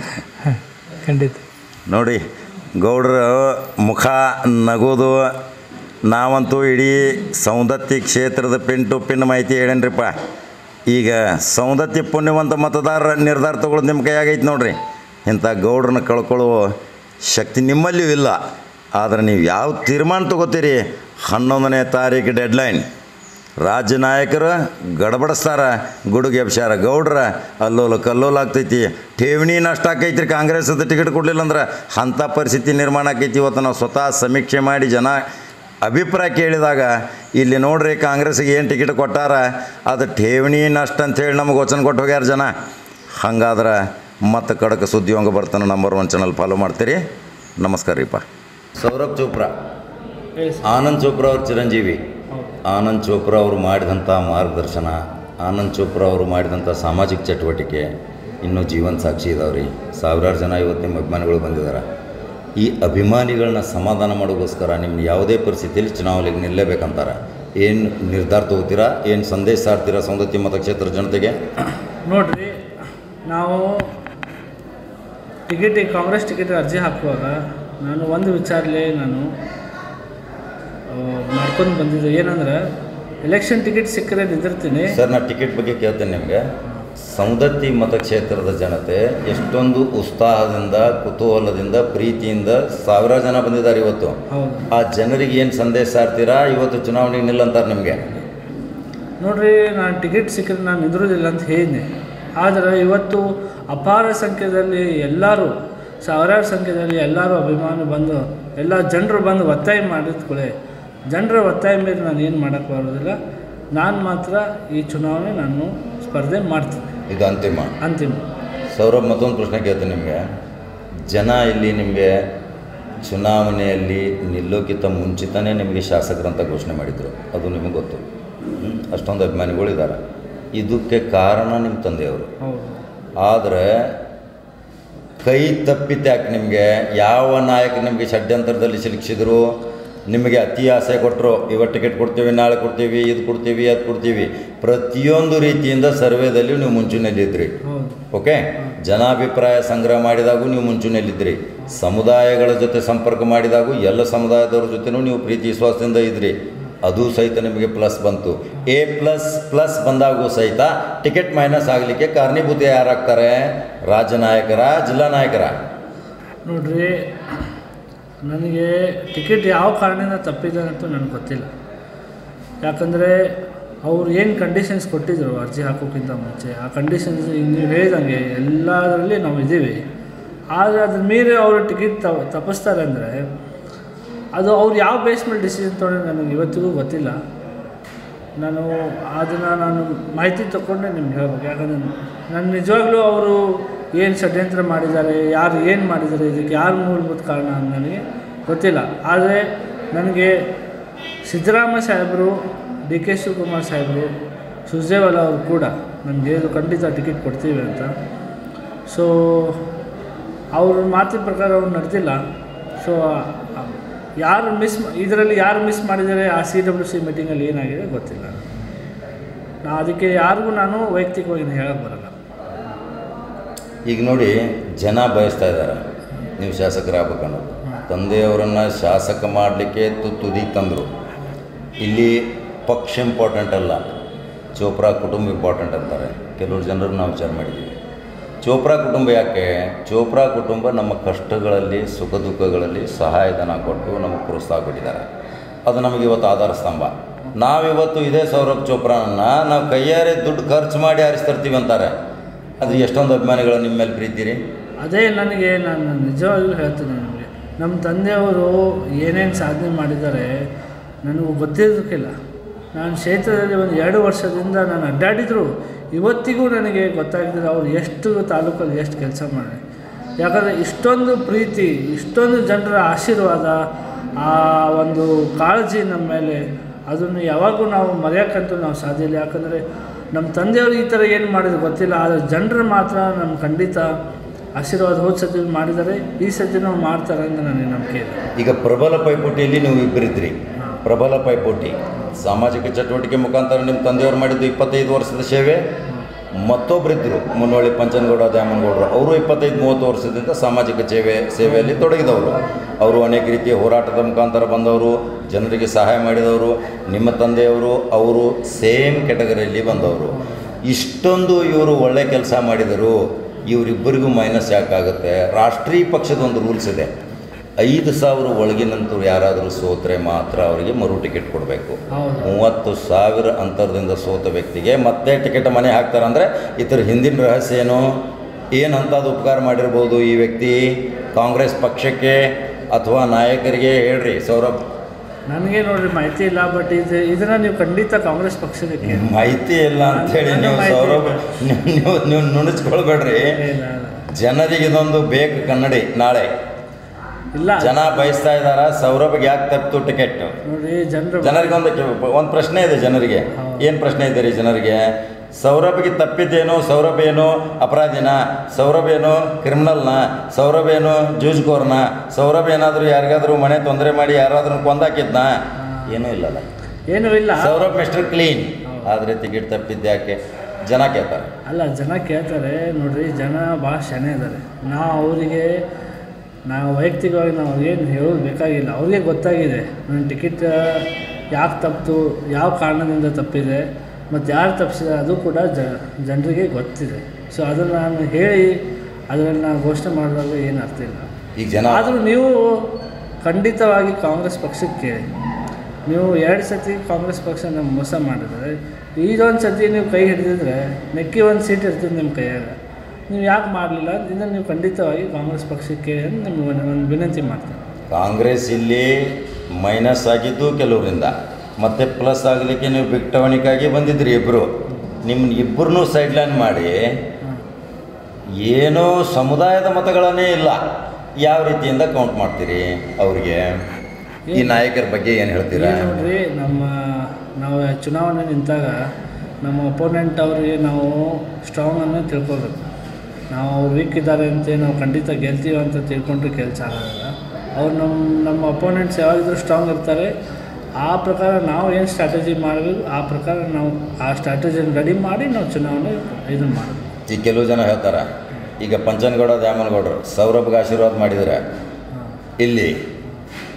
ಖಂಡಿತ ನೋಡಿ ಗೌಡ್ರ ಮುಖ ನಗೋದು ನಾವಂತೂ ಇಡೀ ಸೌಂದತ್ತಿ ಕ್ಷೇತ್ರದ ಪಿನ್ ಟು ಪಿನ್ ಮಾಹಿತಿ ಹೇಳೇನ್ರಿಪ್ಪ ಈಗ ಸೌಂದತ್ತಿ ಪುಣ್ಯವಂತ ಮತದಾರರ ನಿರ್ಧಾರ ತಗೊಳ್ಳೋದು ನಿಮ್ಮ ಕೈಯಾಗೈತೆ ನೋಡ್ರಿ ಇಂಥ ಗೌಡ್ರನ್ನ ಕಳ್ಕೊಳ್ಳೋ ಶಕ್ತಿ ನಿಮ್ಮಲ್ಲಿಯೂ ಇಲ್ಲ ಆದರೆ ನೀವು ಯಾವ ತೀರ್ಮಾನ ತಗೋತೀರಿ ಹನ್ನೊಂದನೇ ತಾರೀಕು ಡೆಡ್ಲೈನ್ ರಾಜ್ಯ ನಾಯಕರು ಗಡಬಡಿಸ್ತಾರ ಗುಡುಗೆ ಎಬ್ಸ್ಯಾರ ಗೌಡ್ರ ಅಲ್ಲೋಲ ಕಲ್ಲೋಲ ಆಗ್ತೈತಿ ಠೇವಣಿ ನಷ್ಟ ಆಕೈತಿ ರೀ ಕಾಂಗ್ರೆಸ್ದ ಟಿಕೆಟ್ ಕೊಡಲಿಲ್ಲ ಅಂದ್ರೆ ಅಂಥ ಪರಿಸ್ಥಿತಿ ನಿರ್ಮಾಣ ಆಕೈತಿ ಇವತ್ತು ನಾವು ಸ್ವತಃ ಸಮೀಕ್ಷೆ ಮಾಡಿ ಜನ ಅಭಿಪ್ರಾಯ ಕೇಳಿದಾಗ ಇಲ್ಲಿ ನೋಡ್ರಿ ಕಾಂಗ್ರೆಸ್ಗೆ ಏನು ಟಿಕೆಟ್ ಕೊಟ್ಟಾರ ಅದು ಠೇವಣಿ ನಷ್ಟ ಅಂತೇಳಿ ನಮಗೆ ವಚನ ಕೊಟ್ಟು ಹೋಗ್ಯಾರ ಜನ ಹಂಗಾದ್ರೆ ಮತ್ತೆ ಕಡಕ ಸುದ್ದಿ ಹಂಗೆ ಬರ್ತಾನೆ ನಂಬರ್ ಒನ್ ಚಾನಲ್ ಫಾಲೋ ಮಾಡ್ತೀರಿ ನಮಸ್ಕಾರ ರೀಪ್ಪ ಸೌರಭ್ ಚೋಪ್ರಾ ಆನಂದ್ ಚೋಪ್ರಾ ಅವ್ರ ಚಿರಂಜೀವಿ ಆನಂದ್ ಚೋಪ್ರಾ ಅವರು ಮಾಡಿದಂಥ ಮಾರ್ಗದರ್ಶನ ಆನಂದ್ ಚೋಪ್ರಾ ಅವರು ಮಾಡಿದಂಥ ಸಾಮಾಜಿಕ ಚಟುವಟಿಕೆ ಇನ್ನೂ ಜೀವನ ಸಾಕ್ಷಿ ಇದಾವೆ ರೀ ಸಾವಿರಾರು ಜನ ಇವತ್ತು ನಿಮ್ಮ ಅಭಿಮಾನಿಗಳು ಬಂದಿದ್ದಾರೆ ಈ ಅಭಿಮಾನಿಗಳನ್ನ ಸಮಾಧಾನ ಮಾಡೋಕ್ಕೋಸ್ಕರ ನಿಮ್ಮ ಯಾವುದೇ ಪರಿಸ್ಥಿತಿಯಲ್ಲಿ ಚುನಾವಣೆಗೆ ನಿಲ್ಲಬೇಕಂತಾರೆ ಏನು ನಿರ್ಧಾರ ತಗೋತೀರಾ ಏನು ಸಂದೇಶ ಸಾರ್ತೀರಾ ಸೌಂದತ್ತಿ ಮತಕ್ಷೇತ್ರ ಜನತೆಗೆ ನೋಡ್ರಿ ನಾವು ಟಿಕೆಟಿಗೆ ಕಾಂಗ್ರೆಸ್ ಟಿಕೆಟ್ ಅರ್ಜಿ ಹಾಕುವಾಗ ನಾನು ಒಂದು ವಿಚಾರಲೆ ನಾನು ಮಾಡ್ಕೊಂಡು ಬಂದಿದ್ದೆ ಏನಂದ್ರೆ ಎಲೆಕ್ಷನ್ ಟಿಕೆಟ್ ಸಿಕ್ಕರೆ ನಿಂದಿರ್ತೀನಿ ಸರ್ ನಾನು ಟಿಕೆಟ್ ಬಗ್ಗೆ ಕೇಳ್ತೇನೆ ನಿಮಗೆ ಸೌಂದತ್ತಿ ಮತಕ್ಷೇತ್ರದ ಜನತೆ ಎಷ್ಟೊಂದು ಉತ್ಸಾಹದಿಂದ ಕುತೂಹಲದಿಂದ ಪ್ರೀತಿಯಿಂದ ಸಾವಿರಾರು ಜನ ಬಂದಿದ್ದಾರೆ ಇವತ್ತು ಹೌದು ಆ ಜನರಿಗೆ ಏನು ಸಂದೇಶ ಸಾರ್ತೀರಾ ಇವತ್ತು ಚುನಾವಣೆಗೆ ನಿಲ್ಲಂತಾರೆ ನಿಮಗೆ ನೋಡ್ರಿ ನಾನು ಟಿಕೆಟ್ ಸಿಕ್ಕರೆ ನಾನು ನಿಂದಿರೋದಿಲ್ಲ ಅಂತ ಹೇಳಿದ್ದೆ ಆದರೆ ಇವತ್ತು ಅಪಾರ ಸಂಖ್ಯೆಯಲ್ಲಿ ಎಲ್ಲರೂ ಸಾವಿರಾರು ಸಂಖ್ಯೆಯಲ್ಲಿ ಎಲ್ಲರೂ ಅಭಿಮಾನಿ ಬಂದು ಎಲ್ಲ ಜನರು ಬಂದು ಒತ್ತಾಯ ಮಾಡಿದ್ಕೊಳ್ಳೆ ಜನರ ಒತ್ತಾಯ ಮೇಲೆ ನಾನು ಏನು ಮಾಡೋಕ್ಕೆ ಬರೋದಿಲ್ಲ ನಾನು ಮಾತ್ರ ಈ ಚುನಾವಣೆ ನಾನು ಸ್ಪರ್ಧೆ ಮಾಡ್ತೀನಿ ಇದು ಅಂತಿಮ ಅಂತಿಮ ಸೌರಭ್ ಮತ್ತೊಂದು ಪ್ರಶ್ನೆ ಕೇಳ್ತೀನಿ ನಿಮಗೆ ಜನ ಇಲ್ಲಿ ನಿಮಗೆ ಚುನಾವಣೆಯಲ್ಲಿ ನಿಲ್ಲೋಕ್ಕಿಂತ ಮುಂಚಿತನೇ ನಿಮಗೆ ಶಾಸಕರಂತ ಘೋಷಣೆ ಮಾಡಿದರು ಅದು ನಿಮಗೆ ಗೊತ್ತು ಹ್ಮ್? ಅಷ್ಟೊಂದು ಅಭಿಮಾನಿಗಳಿದ್ದಾರೆ ಇದಕ್ಕೆ ಕಾರಣ ನಿಮ್ಮ ತಂದೆಯವರು ಹೌದು ಆದರೆ ಕೈ ತಪ್ಪಿತ್ಯಾಕೆ ನಿಮಗೆ ಯಾವ ನಾಯಕ ನಿಮಗೆ ಷಡ್ಯಂತರದಲ್ಲಿ ಸಿಲುಕಿಸಿದ್ರು ನಿಮಗೆ ಅತಿ ಆಸೆ ಕೊಟ್ಟರು ಇವತ್ತು ಟಿಕೆಟ್ ಕೊಡ್ತೀವಿ ನಾಳೆ ಕೊಡ್ತೀವಿ ಇದು ಕೊಡ್ತೀವಿ ಅದು ಕೊಡ್ತೀವಿ ಪ್ರತಿಯೊಂದು ರೀತಿಯಿಂದ ಸರ್ವೇದಲ್ಲಿ ನೀವು ಮುಂಚೂಣಿಯಲ್ಲಿದ್ದಿರಿ ಹೌದು ಓಕೆ ಜನಾಭಿಪ್ರಾಯ ಸಂಗ್ರಹ ಮಾಡಿದಾಗೂ ನೀವು ಮುಂಚೂಣಿಯಲ್ಲಿದ್ದಿರಿ ಸಮುದಾಯಗಳ ಜೊತೆ ಸಂಪರ್ಕ ಮಾಡಿದಾಗೂ ಎಲ್ಲ ಸಮುದಾಯದವ್ರ ಜೊತೆನೂ ನೀವು ಪ್ರೀತಿ ವಿಶ್ವಾಸದಿಂದ ಇದ್ರಿ ಅದು ಸಹಿತ ನಿಮಗೆ ಪ್ಲಸ್ ಬಂತು ಎ ಪ್ಲಸ್ ಪ್ಲಸ್ ಬಂದಾಗೂ ಸಹಿತ ಟಿಕೆಟ್ ಮೈನಸ್ ಆಗಲಿಕ್ಕೆ ಕಾರಣೀಭೂತ ಯಾರಾಗ್ತಾರೆ ರಾಜ್ಯ ನಾಯಕರ ಜಿಲ್ಲಾ ನಾಯಕರ ನೋಡ್ರಿ ನನಗೆ ಟಿಕೆಟ್ ಯಾವ ಕಾರಣದಿಂದ ತಪ್ಪಿದೆ ಅಂತೂ ನನಗೆ ಗೊತ್ತಿಲ್ಲ ಯಾಕಂದರೆ ಅವ್ರು ಏನು ಕಂಡೀಷನ್ಸ್ ಕೊಟ್ಟಿದ್ರು ಅರ್ಜಿ ಹಾಕೋಕ್ಕಿಂತ ಮುಂಚೆ ಆ ಕಂಡೀಷನ್ಸ್ ನೀವು ಹೇಳಿದಂಗೆ ಎಲ್ಲದರಲ್ಲಿ ನಾವು ಇದ್ದೀವಿ ಆದರೆ ಅದ್ರ ಮೀರಿ ಅವರು ಟಿಕೆಟ್ ತ ತಪ್ಪಿಸ್ತಾರೆ ಅಂದರೆ ಅದು ಅವ್ರು ಯಾವ ಬೇಸ್ ಮೇಲೆ ಡಿಸಿಷನ್ ತೊಗೊಂಡು ನನಗೆ ಇವತ್ತಿಗೂ ಗೊತ್ತಿಲ್ಲ ನಾನು ಅದನ್ನು ನಾನು ಮಾಹಿತಿ ತಗೊಂಡೆ ನಿಮ್ಗೆ ಹೇಳ್ಬೇಕು ಯಾಕಂದರೆ ನಾನು ನಿಜವಾಗ್ಲೂ ಅವರು ಏನು ಷಡ್ಯಂತ್ರ ಮಾಡಿದ್ದಾರೆ ಯಾರು ಏನು ಮಾಡಿದ್ದಾರೆ ಇದಕ್ಕೆ ಯಾರು ಮೂಲಭೂತ ಕಾರಣ ಅಂತ ನನಗೆ ಗೊತ್ತಿಲ್ಲ ಆದರೆ ನನಗೆ ಸಿದ್ದರಾಮಯ್ಯ ಸಾಹೇಬರು ಡಿ ಕೆ ಶಿವಕುಮಾರ್ ಸಾಹೇಬರು ಸುರ್ಜೇವಾಲಾ ಅವರು ಕೂಡ ನನಗೆ ಇದು ಖಂಡಿತ ಟಿಕೆಟ್ ಕೊಡ್ತೀವಿ ಅಂತ ಸೊ ಅವ್ರ ಮಾತಿನ ಪ್ರಕಾರ ಅವ್ರು ನಡೆದಿಲ್ಲ ಸೊ ಯಾರು ಮಿಸ್ ಇದರಲ್ಲಿ ಯಾರು ಮಿಸ್ ಮಾಡಿದ್ದಾರೆ ಆ ಸಿ ಡಬ್ಲ್ಯೂ ಸಿ ಮೀಟಿಂಗಲ್ಲಿ ಏನಾಗಿದೆ ಗೊತ್ತಿಲ್ಲ ನಾ ಅದಕ್ಕೆ ಯಾರಿಗೂ ನಾನು ವೈಯಕ್ತಿಕವಾಗಿ ಹೇಳಕ್ಕೆ ಬರಲ್ಲ ಈಗ ನೋಡಿ ಜನ ಬಯಸ್ತಾ ಇದ್ದಾರೆ ನೀವು ಶಾಸಕರಾಗಬೇಕನ್ನೋದು ತಂದೆಯವರನ್ನು ಶಾಸಕ ಮಾಡಲಿಕ್ಕೆ ತು ತುದಿಗೆ ತಂದರು ಇಲ್ಲಿ ಪಕ್ಷ ಇಂಪಾರ್ಟೆಂಟ್ ಅಲ್ಲ ಚೋಪ್ರಾ ಕುಟುಂಬ ಇಂಪಾರ್ಟೆಂಟ್ ಅಂತಾರೆ ಕೆಲವರು ಜನರನ್ನು ನಾವು ವಿಚಾರ ಮಾಡಿದ್ದೀವಿ ಚೋಪ್ರಾ ಕುಟುಂಬ ಯಾಕೆ ಚೋಪ್ರಾ ಕುಟುಂಬ ನಮ್ಮ ಕಷ್ಟಗಳಲ್ಲಿ ಸುಖ ದುಃಖಗಳಲ್ಲಿ ಸಹಾಯಧನ ಕೊಟ್ಟು ನಮಗೆ ಪ್ರೋತ್ಸಾಹ ಕೊಟ್ಟಿದ್ದಾರೆ ಅದು ನಮಗೆ ಇವತ್ತು ಆಧಾರ ಸ್ತಂಭ ನಾವಿವತ್ತು ಇದೇ ಸೌರಭ್ ಚೋಪ್ರಾನನ್ನು ನಾವು ಕೈಯಾರೆ ದುಡ್ಡು ಖರ್ಚು ಮಾಡಿ ಆರಿಸ್ತರ್ತೀವಿ ಅಂತಾರೆ ಅದು ಎಷ್ಟೊಂದು ಅಭಿಮಾನಿಗಳು ನಿಮ್ಮ ಮೇಲೆ ಪ್ರೀತಿ ರೀ ಅದೇ ನನಗೆ ನಾನು ನಿಜವಾಗ್ಲೂ ಹೇಳ್ತೀನಿ ನಿಮಗೆ ನಮ್ಮ ತಂದೆಯವರು ಏನೇನು ಸಾಧನೆ ಮಾಡಿದ್ದಾರೆ ನನಗೂ ಗೊತ್ತಿರೋದಕ್ಕಿಲ್ಲ ನಾನು ಕ್ಷೇತ್ರದಲ್ಲಿ ಒಂದು ಎರಡು ವರ್ಷದಿಂದ ನಾನು ಅಡ್ಡಾಡಿದ್ರು ಇವತ್ತಿಗೂ ನನಗೆ ಗೊತ್ತಾಗ್ತದೆ ಅವ್ರು ಎಷ್ಟು ತಾಲೂಕಲ್ಲಿ ಎಷ್ಟು ಕೆಲಸ ಮಾಡಿ ಯಾಕಂದರೆ ಇಷ್ಟೊಂದು ಪ್ರೀತಿ ಇಷ್ಟೊಂದು ಜನರ ಆಶೀರ್ವಾದ ಆ ಒಂದು ಕಾಳಜಿ ನಮ್ಮ ಮೇಲೆ ಅದನ್ನು ಯಾವಾಗೂ ನಾವು ಮರೆಯೋಕ್ಕಂತೂ ನಾವು ಸಾಧ್ಯ ಇಲ್ಲ ಯಾಕಂದರೆ ನಮ್ಮ ತಂದೆಯವರು ಈ ಥರ ಏನು ಮಾಡಿದ್ರು ಗೊತ್ತಿಲ್ಲ ಆದರೆ ಜನರು ಮಾತ್ರ ನಮ್ಮ ಖಂಡಿತ ಆಶೀರ್ವಾದ ಹೋದ ಸತಿ ಮಾಡಿದ್ದಾರೆ ಈ ಸತಿ ನಾವು ಮಾಡ್ತಾರೆ ಅಂತ ನನಗೆ ನಂಬಿಕೆ ಇದೆ ಈಗ ಪ್ರಬಲ ಪೈಪೋಟಿಯಲ್ಲಿ ನೀವು ಇಬ್ಬರಿದ್ರಿ ಪ್ರಬಲ ಪೈಪೋಟಿ ಸಾಮಾಜಿಕ ಚಟುವಟಿಕೆ ಮುಖಾಂತರ ನಿಮ್ಮ ತಂದೆಯವರು ಮಾಡಿದ್ದು ಇಪ್ಪತ್ತೈದು ವರ್ಷದ ಸೇವೆ ಮತ್ತೊಬ್ಬರಿದ್ದರು ಮುನ್ನೋಳಿ ಪಂಚನಗೌಡ ದ್ಯಾಮನಗೌಡರು ಅವರು ಇಪ್ಪತ್ತೈದು ಮೂವತ್ತು ವರ್ಷದಿಂದ ಸಾಮಾಜಿಕ ಸೇವೆ ಸೇವೆಯಲ್ಲಿ ತೊಡಗಿದವರು ಅವರು ಅನೇಕ ರೀತಿಯ ಹೋರಾಟದ ಮುಖಾಂತರ ಬಂದವರು ಜನರಿಗೆ ಸಹಾಯ ಮಾಡಿದವರು ನಿಮ್ಮ ತಂದೆಯವರು ಅವರು ಸೇಮ್ ಕೆಟಗರಿಯಲ್ಲಿ ಬಂದವರು ಇಷ್ಟೊಂದು ಇವರು ಒಳ್ಳೆ ಕೆಲಸ ಮಾಡಿದರು ಇವರಿಬ್ಬರಿಗೂ ಮೈನಸ್ ಯಾಕಾಗುತ್ತೆ ರಾಷ್ಟ್ರೀಯ ಪಕ್ಷದ ಒಂದು ರೂಲ್ಸ್ ಇದೆ ಐದು ಸಾವಿರ ಒಳಗಿನಂತರು ಯಾರಾದರೂ ಸೋತ್ರೆ ಮಾತ್ರ ಅವರಿಗೆ ಮರು ಟಿಕೆಟ್ ಕೊಡಬೇಕು ಹೌದು. ಮೂವತ್ತು ಸಾವಿರ ಅಂತರದಿಂದ ಸೋತ ವ್ಯಕ್ತಿಗೆ ಮತ್ತೆ ಟಿಕೆಟ್ ಮನೆ ಹಾಕ್ತಾರೆ ಅಂದರೆ ಇತರ ಹಿಂದಿನ ರಹಸ್ಯ ಏನು ಏನು ಅಂಥದ್ದು ಉಪಕಾರ ಮಾಡಿರ್ಬೋದು ಈ ವ್ಯಕ್ತಿ ಕಾಂಗ್ರೆಸ್ ಪಕ್ಷಕ್ಕೆ ಅಥವಾ ನಾಯಕರಿಗೆ ಹೇಳ್ರಿ ಸೌರಭ್ ನನಗೆ ನೋಡ್ರಿ ಮಾಹಿತಿ ಇಲ್ಲ ಬಟ್ ಇದು ಇದನ್ನು ನೀವು ಖಂಡಿತ ಕಾಂಗ್ರೆಸ್ ಪಕ್ಷದಕ್ಕೆ ಮಾಹಿತಿ ಇಲ್ಲ ಅಂಥೇಳಿ ನನ್ನ ನೀವು ಮಾಹಿತಿ ಸೌರಭ್ ನೀವು ನೀವು ನೀವು ನುಣುಚ್ಕೊಳ್ಬೇಡ್ರಿ ಇಲ್ಲ ಜನರಿಗೆ ಇದೊಂದು ಬೇಕು ಕನ್ನಡಿ ನಾಳೆ ಇಲ್ಲ ಜನ ಬಯಸ್ತಾ ಇದ್ದಾರ ಸೌರಭ್ಗೆ ಯಾಕೆ ತಪ್ಪಿತು ಟಿಕೆಟ್ ನೋಡ್ರಿ ಜನರು ಜನರಿಗೆ ಒಂದು ಒಂದು ಪ್ರಶ್ನೆ ಇದೆ ಜನರಿಗೆ ಏನು ಪ್ರಶ್ನೆ ಇದೆ ರೀ ಜನರಿಗೆ ಸೌರಭ್ಗೆ ತಪ್ಪಿದ್ದೇನು ಸೌರಭ್ ಏನು ಅಪರಾಧಿನ ಸೌರಭ್ ಏನು ಕ್ರಿಮಿನಲ್ನ ಸೌರಭ್ ಏನು ಜೂಜ್ಕೋರ್ನ ಸೌರಭ್ ಏನಾದರೂ ಯಾರಿಗಾದರೂ ಮನೆ ತೊಂದರೆ ಮಾಡಿ ಯಾರಾದ್ರೂ ಕೊಂದಾಕಿದ್ನ ಏನೂ ಇಲ್ಲಲ್ಲ ಏನೂ ಇಲ್ಲ ಸೌರಭ್ ಮಿಸ್ಟರ್ ಕ್ಲೀನ್ ಆದರೆ ಟಿಕೆಟ್ ತಪ್ಪಿದ್ಯಾಕೆ ಜನ ಕೇಳ್ತಾರೆ ಅಲ್ಲ ಜನ ಕೇಳ್ತಾರೆ ನೋಡ್ರಿ ಜನ ಭಾಳ ಶನೆ ಇದ್ದಾರೆ ನಾವು ಅವರಿಗೆ ನಾವು ವೈಯಕ್ತಿಕವಾಗಿ ನಾವು ಏನು ಹೇಳೋದು ಬೇಕಾಗಿಲ್ಲ ಅವ್ರಿಗೆ ಗೊತ್ತಾಗಿದೆ ನನ್ನ ಟಿಕೆಟ್ ಯಾಕೆ ತಪ್ಪಿತು ಯಾವ ಕಾರಣದಿಂದ ತಪ್ಪಿದೆ ಮತ್ತು ಯಾರು ತಪ್ಪಿಸಿದೆ ಅದು ಕೂಡ ಜ ಜನರಿಗೆ ಗೊತ್ತಿದೆ ಸೊ ಅದನ್ನು ನಾನು ಹೇಳಿ ಅದರಲ್ಲಿ ನಾನು ಘೋಷಣೆ ಮಾಡಿದಾಗ ಏನು ಅರ್ಥ ಇಲ್ಲ ಈಗ ಜನ ಆದರೂ ನೀವು ಖಂಡಿತವಾಗಿ ಕಾಂಗ್ರೆಸ್ ಪಕ್ಷಕ್ಕೆ ಕೇಳಿ ನೀವು ಎರಡು ಸತಿ ಕಾಂಗ್ರೆಸ್ ಪಕ್ಷ ನಮ್ಗೆ ಮೋಸ ಮಾಡಿದ್ರೆ ಇದೊಂದು ಸತಿ ನೀವು ಕೈ ಹಿಡಿದಿದ್ರೆ ನೆಕ್ಕಿ ಒಂದು ಸೀಟ್ ಇರ್ತದೆ ನಿಮ್ಮ ಕೈಯಾಗ ನೀವು ಯಾಕೆ ಮಾಡಲಿಲ್ಲ ಇದನ್ನು ನೀವು ಖಂಡಿತವಾಗಿ ಕಾಂಗ್ರೆಸ್ ಪಕ್ಷಕ್ಕೆ ಕೇಳಿ ಅಂತ ನಿಮ್ಗೆ ಒಂದು ಒಂದು ವಿನಂತಿ ಮಾಡ್ತೀನಿ ಕಾಂಗ್ರೆಸ್ ಇಲ್ಲಿ ಮೈನಸ್ ಆಗಿದ್ದು ಕೆಲವರಿಂದ ಮತ್ತೆ ಪ್ಲಸ್ ಆಗಲಿಕ್ಕೆ ನೀವು ಬಿಟ್ಟವಣಿಗಾಗಿ ಬಂದಿದ್ರಿ ಇಬ್ಬರು ನಿಮ್ಮನ್ನ ಇಬ್ಬರನ್ನೂ ಸೈಡ್ಲೈನ್ ಮಾಡಿ ಏನೋ ಸಮುದಾಯದ ಮತಗಳನ್ನೇ ಇಲ್ಲ ಯಾವ ರೀತಿಯಿಂದ ಕೌಂಟ್ ಮಾಡ್ತೀರಿ ಅವ್ರಿಗೆ ಈ ನಾಯಕರ ಬಗ್ಗೆ ಏನು ಹೇಳ್ತೀರಾ ಏನ್ ನೋಡ್ರಿ ನಮ್ಮ ನಾವು ಚುನಾವಣೆ ನಿಂತಾಗ ನಮ್ಮ ಅಪೋನೆಂಟ್ ಅವರಿಗೆ ನಾವು ಸ್ಟ್ರಾಂಗ್ ಅನ್ನು ತಿಳ್ಕೊಬೇಕು ನಾವು ಅವ್ರು ವೀಕ್ ಇದ್ದಾರೆ ಅಂತ ನಾವು ಖಂಡಿತ ಗೆಲ್ತೀವಿ ಅಂತ ತಿಳ್ಕೊಂಡ್ರೆ ಕೆಲಸ ಆಗೋದಿಲ್ಲ ಅವ್ರು ನಮ್ಮ ನಮ್ಮ ಅಪೋನೆಂಟ್ಸ್ ಯಾವಾಗಿದ್ರೂ ಸ್ಟ್ರಾಂಗ್ ಇರ್ತಾರೆ ಆ ಪ್ರಕಾರ ನಾವು ಏನು ಸ್ಟ್ರಾಟಜಿ ಮಾಡಬೇಕು ಆ ಪ್ರಕಾರ ನಾವು ಆ ಸ್ಟ್ರಾಟಜಿನ ರೆಡಿ ಮಾಡಿ ನಾವು ಚುನಾವಣೆ ಇದನ್ನು ಮಾಡಬೇಕು ಈಗ ಕೆಲವು ಜನ ಹೇಳ್ತಾರೆ ಈಗ ಪಂಚನಗೌಡ ದ್ಯಾಮನಗೌಡರು ಸೌರಭ್ಗೆ ಆಶೀರ್ವಾದ ಮಾಡಿದರೆ ಇಲ್ಲಿ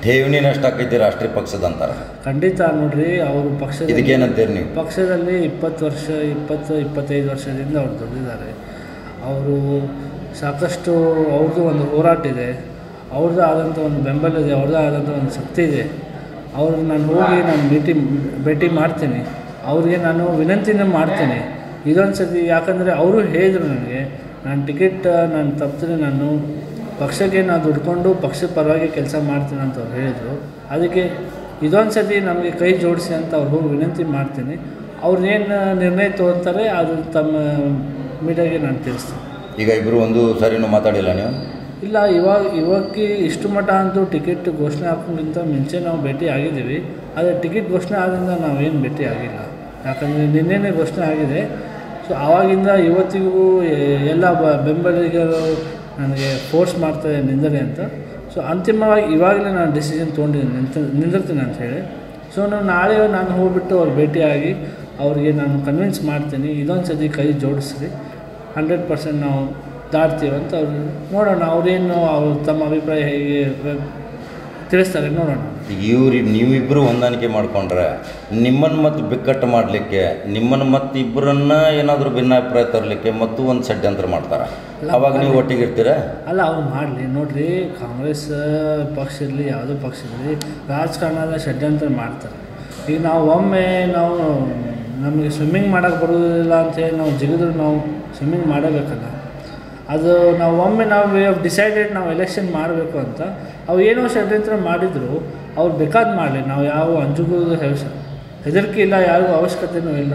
ಠೇವಣಿನ ಎಷ್ಟು ಆಕೈತಿ ರಾಷ್ಟ್ರೀಯ ಪಕ್ಷದ ಅಂತಾರೆ ಖಂಡಿತ ನೋಡ್ರಿ ಅವರು ಪಕ್ಷದ ಇದಕ್ಕೇನಂತೀರಿ ನೀವು ಪಕ್ಷದಲ್ಲಿ ಇಪ್ಪತ್ತು ವರ್ಷ ಇಪ್ಪತ್ತು ಇಪ್ಪತ್ತೈದು ವರ್ಷದಿಂದ ಅವ್ರು ದುಡಿದಿದ್ದಾರೆ ಅವರು ಸಾಕಷ್ಟು ಅವ್ರದ್ದು ಒಂದು ಹೋರಾಟ ಇದೆ ಅವ್ರದ್ದು ಆದಂಥ ಒಂದು ಬೆಂಬಲ ಇದೆ ಅವ್ರದ್ದು ಆದಂಥ ಒಂದು ಶಕ್ತಿ ಇದೆ ಅವ್ರು ನಾನು ಹೋಗಿ ನಾನು ಭೇಟಿ ಭೇಟಿ ಮಾಡ್ತೀನಿ ಅವ್ರಿಗೆ ನಾನು ವಿನಂತಿನ ಮಾಡ್ತೀನಿ ಇದೊಂದು ಸತಿ ಯಾಕಂದರೆ ಅವರು ಹೇಳಿದರು ನನಗೆ ನಾನು ಟಿಕೆಟ್ ನಾನು ತಪ್ಪಿದ್ರೆ ನಾನು ಪಕ್ಷಕ್ಕೆ ನಾನು ದುಡ್ಕೊಂಡು ಪಕ್ಷದ ಪರವಾಗಿ ಕೆಲಸ ಮಾಡ್ತೀನಿ ಅಂತ ಅವ್ರು ಹೇಳಿದರು ಅದಕ್ಕೆ ಇದೊಂದು ಸತಿ ನಮಗೆ ಕೈ ಜೋಡಿಸಿ ಅಂತ ಅವ್ರು ಹೋಗಿ ವಿನಂತಿ ಮಾಡ್ತೀನಿ ಅವ್ರು ಏನು ನಿರ್ಣಯ ತೊಗೊತಾರೆ ಅದು ತಮ್ಮ ಮೀಡಿಯಾಗೆ ನಾನು ತಿಳಿಸ್ತೀನಿ ಈಗ ಇಬ್ಬರು ಒಂದು ಸರಿನೂ ಮಾತಾಡಿಲ್ಲ ನೀವು ಇಲ್ಲ ಇವಾಗ ಇವಾಗಕ್ಕೆ ಇಷ್ಟು ಮಟ್ಟ ಅಂತೂ ಟಿಕೆಟ್ ಘೋಷಣೆ ಹಾಕೋಕ್ಕಿಂತ ಮುಂಚೆ ನಾವು ಭೇಟಿ ಆಗಿದ್ದೀವಿ ಆದರೆ ಟಿಕೆಟ್ ಘೋಷಣೆ ಆದ್ರಿಂದ ನಾವೇನು ಭೇಟಿ ಆಗಿಲ್ಲ ಯಾಕಂದರೆ ನಿನ್ನೆನೇ ಘೋಷಣೆ ಆಗಿದೆ ಸೊ ಆವಾಗಿಂದ ಇವತ್ತಿಗೂ ಎ- ಎಲ್ಲ ಬ ಬೆಂಬಲಿಗರು ನನಗೆ ಫೋರ್ಸ್ ಮಾಡ್ತಾರೆ ನಿಂದರೆ ಅಂತ ಸೊ ಅಂತಿಮವಾಗಿ ಇವಾಗಲೇ ನಾನು ಡಿಸಿಷನ್ ತೊಗೊಂಡಿದ್ದೀನಿ ನಿಂತ ನಿಂದಿರ್ತೀನಿ ಅಂತ ಹೇಳಿ ಸೊ ನಾನು ನಾಳೆ ನಾನು ಹೋಗ್ಬಿಟ್ಟು ಅವ್ರು ಭೇಟಿಯಾಗಿ ಅವ್ರಿಗೆ ನಾನು ಕನ್ವಿನ್ಸ್ ಮಾಡ್ತೀನಿ ಇದೊಂದು ಸತಿ ಕೈ ಜೋಡಿಸ್ರಿ ಹಂಡ್ರೆಡ್ ಪರ್ಸೆಂಟ್ ನಾವು ದಾಟ್ತೀವಿ ಅಂತ ಅವ್ರು ನೋಡೋಣ ಅವ್ರೇನು ಅವ್ರು ತಮ್ಮ ಅಭಿಪ್ರಾಯ ಹೇಗೆ ವೆ- ತಿಳಿಸ್ತಾರೆ ನೋಡೋಣ ಈಗ ಇವ್ರು ನೀವಿಬ್ಬರು ಹೊಂದಾಣಿಕೆ ಮಾಡ್ಕೊಂಡ್ರೆ ನಿಮ್ಮನ್ನು ಮತ್ತೆ ಬಿಕ್ಕಟ್ಟು ಮಾಡಲಿಕ್ಕೆ ನಿಮ್ಮನ್ನು ಮತ್ತೆ ಇಬ್ಬರನ್ನ ಏನಾದರೂ ಭಿನ್ನಾಭಿಪ್ರಾಯ ತರಲಿಕ್ಕೆ ಮತ್ತು ಒಂದು ಷಡ್ಯಂತ್ರ ಮಾಡ್ತಾರೆ ಅವಾಗ ನೀವು ಒಟ್ಟಿಗೆ ಇರ್ತೀರಾ ಅಲ್ಲ ಅವ್ರು ಮಾಡಲಿ ನೋಡ್ರಿ ಕಾಂಗ್ರೆಸ್ ಪಕ್ಷ ಇರಲಿ ಯಾವುದೋ ಪಕ್ಷ ಇರಲಿ ರಾಜಕಾರಣದ ಷಡ್ಯಂತ್ರ ಮಾಡ್ತಾರೆ ಈಗ ನಾವು ಒಮ್ಮೆ ನಾವು ನಮಗೆ ಸ್ವಿಮ್ಮಿಂಗ್ ಮಾಡೋಕ್ಕೆ ಬರೋದಿಲ್ಲ ಅಂತೇಳಿ ನಾವು ಜಿಗಿದ್ರು ನಾವು ಸ್ವಿಮ್ಮಿಂಗ್ ಮಾಡಬೇಕಲ್ಲ ಅದು ನಾವು ಒಮ್ಮೆ ನಾವು ವಿ ಹವ್ ಡಿಸೈಡೆಡ್ ನಾವು ಎಲೆಕ್ಷನ್ ಮಾಡಬೇಕು ಅಂತ ಅವು ಏನೋ ಷಡ್ಯಂತ್ರ ಮಾಡಿದ್ರು ಅವ್ರು ಬೇಕಾದ ಮಾಡಲಿ ನಾವು ಯಾವ ಅಂಜುಗೋದು ಹೆಸ ಹೆದರಿಕೆ ಇಲ್ಲ ಯಾರಿಗೂ ಅವಶ್ಯಕತೆಯೂ ಇಲ್ಲ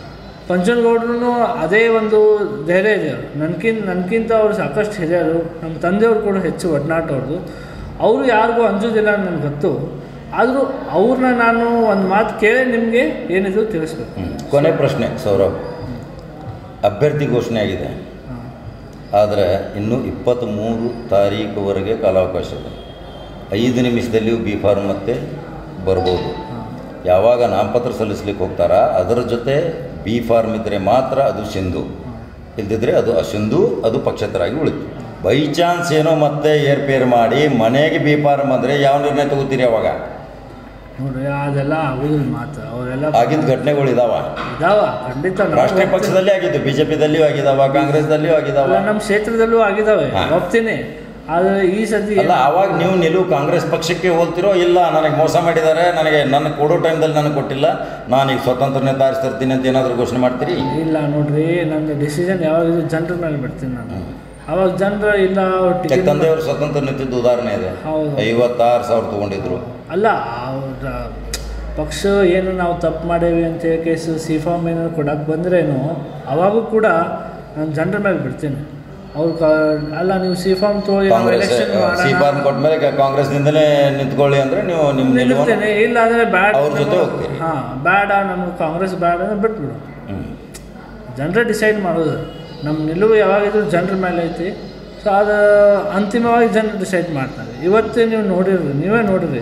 ಪಂಚನಗೌಡರು ಅದೇ ಒಂದು ಧೈರ್ಯ ಇದೆ ನನಗಿಂತ ನನಗಿಂತ ಅವರು ಸಾಕಷ್ಟು ಹಿರಿಯರು ನಮ್ಮ ತಂದೆಯವರು ಕೂಡ ಹೆಚ್ಚು ಒಡನಾಟ ಅವ್ರದ್ದು ಅವರು ಯಾರಿಗೂ ಅಂಜೋದಿಲ್ಲ ನನಗೆ ಗೊತ್ತು ಆದರೂ ಅವ್ರನ್ನ ನಾನು ಒಂದು ಮಾತು ಕೇಳಿ ನಿಮಗೆ ಏನಿದು ತಿಳಿಸ್ಬೇಕು ಹ್ಮ್. ಕೊನೆ ಪ್ರಶ್ನೆ ಸೌರಭ್ ಅಭ್ಯರ್ಥಿ ಘೋಷಣೆ ಆಗಿದೆ ಹಾಂ ಆದರೆ ಇನ್ನೂ ಇಪ್ಪತ್ತ್ಮೂರು ತಾರೀಕುವರೆಗೆ ಕಾಲಾವಕಾಶ ಇದೆ ಐದು ನಿಮಿಷದಲ್ಲಿಯೂ ಬಿ ಫಾರ್ಮ್ ಮತ್ತೆ ಬರ್ಬೋದು ಯಾವಾಗ ನಾಮಪತ್ರ ಸಲ್ಲಿಸ್ಲಿಕ್ಕೆ ಹೋಗ್ತಾರಾ ಅದರ ಜೊತೆ ಬಿ ಫಾರ್ಮ್ ಇದ್ದರೆ ಮಾತ್ರ ಅದು ಸಿಂಧು ಇಲ್ದಿದ್ರೆ ಅದು ಅಸಿಂಧು ಅದು ಪಕ್ಷೇತರಾಗಿ ಉಳಿತು ಬೈ ಚಾನ್ಸ್ ಏನೋ ಮತ್ತೆ ಏರ್ಪೇರ್ ಮಾಡಿ ಮನೆಗೆ ಬಿ ಫಾರ್ಮ್ ಅಂದರೆ ಯಾವ ನಿರ್ಣಯ ತಗೋತೀರಿ ಅವಾಗ ನೋಡ್ರಿ ಅದೆಲ್ಲ ಆಗೋದಿಲ್ಲ ಮಾತು ಅವರೆಲ್ಲ ಆಗಿದ್ದ ಘಟನೆಗಳು ಇದಾವ ಇದಾವ ಖಂಡಿತ ನಮ್ಗೂ ರಾಷ್ಟ್ರೀಯ ಗೊತ್ತಿದೆ. ಪಕ್ಷದಲ್ಲಿ ಆಗಿದ್ದು ಬಿ ಜೆ ಪಿದಲ್ಲಿಯೂ ಆಗಿದಾವ ಕಾಂಗ್ರೆಸ್ದಲ್ಲಿಯೂ ಆಗಿದಾವ ಅಲ್ಲ ನಮ್ಮ ಕ್ಷೇತ್ರದಲ್ಲೂ ಆಗಿದ್ದಾವೆ ಹಾ. ಒಪ್ತೀನಿ ಆದರೆ ಈ ಸತಿ ಅಲ್ಲ ಅವಾಗ ನೀವು ನಿಲುವು ಕಾಂಗ್ರೆಸ್ ಪಕ್ಷಕ್ಕೆ ಹೋಗ್ತಿರೋ ಇಲ್ಲ ನನಗೆ ಮೋಸ ಮಾಡಿದ್ದಾರೆ ನನಗೆ ನನ್ನ ಕೊಡೋ ಟೈಮ್ದಲ್ಲಿ ನನಗೆ ಕೊಟ್ಟಿಲ್ಲ ನಾನೀಗ ಸ್ವತಂತ್ರ ನಿರ್ಧಾರಿಸಿ ತರ್ತೀನಿ ಅಂತ ಏನಾದರೂ ಘೋಷಣೆ ಮಾಡ್ತೀರಿ ಇಲ್ಲ ನೋಡ್ರಿ ನನ್ನ ಡಿಸಿಷನ್ ಯಾವಾಗ ಜನರ ಮೇಲೆ ಬಿಡ್ತೀನಿ ನಾನು ಅವಾಗ ಜನರು ಇಲ್ಲ ಅವ್ರ ಯಾಕೆ ಟಿಕೆಟ್ ತಂದೆಯವರು ಸ್ವತಂತ್ರ ನಿಂತಿದ್ದ ಉದಾಹರಣೆ ಇದೆ ಹೌದು. ಐವತ್ತಾರು ಸಾವಿರ ತೊಗೊಂಡಿದ್ರು ಅಲ್ಲ ಅವ್ರ ಪಕ್ಷ ಏನು ನಾವು ತಪ್ಪು ಮಾಡೇವಿ ಅಂತ ಹೇಳಿ ಕೇಸು ಸಿ ಫಾರ್ಮ್ ಏನಾದ್ರು ಕೊಡಕ್ಕೆ ಬಂದ್ರೇನು ಅವಾಗೂ ಕೂಡ ನಾನು ಜನರ ಮೇಲೆ ಬಿಡ್ತೀನಿ ಅವ್ರು ಕ ಅಲ್ಲ ನೀವು ಸಿ ಫಾರ್ಮ್ ತೊಗೊಳ್ಳಿ ನಾವು ಕಾಂಗ್ರೆಸ್ ಎಲೆಕ್ಷನ್ ಸಿ ಫಾರ್ಮ್ ಕೊಟ್ಟ ಮೇಲೆ ಕಾಂಗ್ರೆಸ್ನಿಂದಲೇ ನಿಂತ್ಕೊಳ್ಳಿ ಅಂದರೆ ನೀವು ನಿಮ್ಮ ನಿಲುವು ನಿಲ್ಲಿಸ್ತೇನೆ ಇಲ್ಲ ಅಂದರೆ ಬ್ಯಾಡ ಅವ್ರ ಜೊತೆ ಹೋಗ್ತೀರಿ. ಹಾಂ ಬೇಡ ನಮ್ಗೆ ಕಾಂಗ್ರೆಸ್ ಬೇಡ ಅಂದ್ರೆ ಬಿಟ್ಬಿಡು ಹ್ಮ್. ಜನರೇ ಡಿಸೈಡ್ ಮಾಡೋದು ನಮ್ಮ ನಿಲುವು ಯಾವಾಗಿದ್ರು ಜನರ ಮೇಲೆ ಐತಿ ಸೊ ಅದು ಅಂತಿಮವಾಗಿ ಜನರು ಡಿಸೈಡ್ ಮಾಡ್ತಾರೆ ಇವತ್ತೇ ನೀವು ನೋಡಿರ್ರಿ ನೀವೇ ನೋಡಿರಿ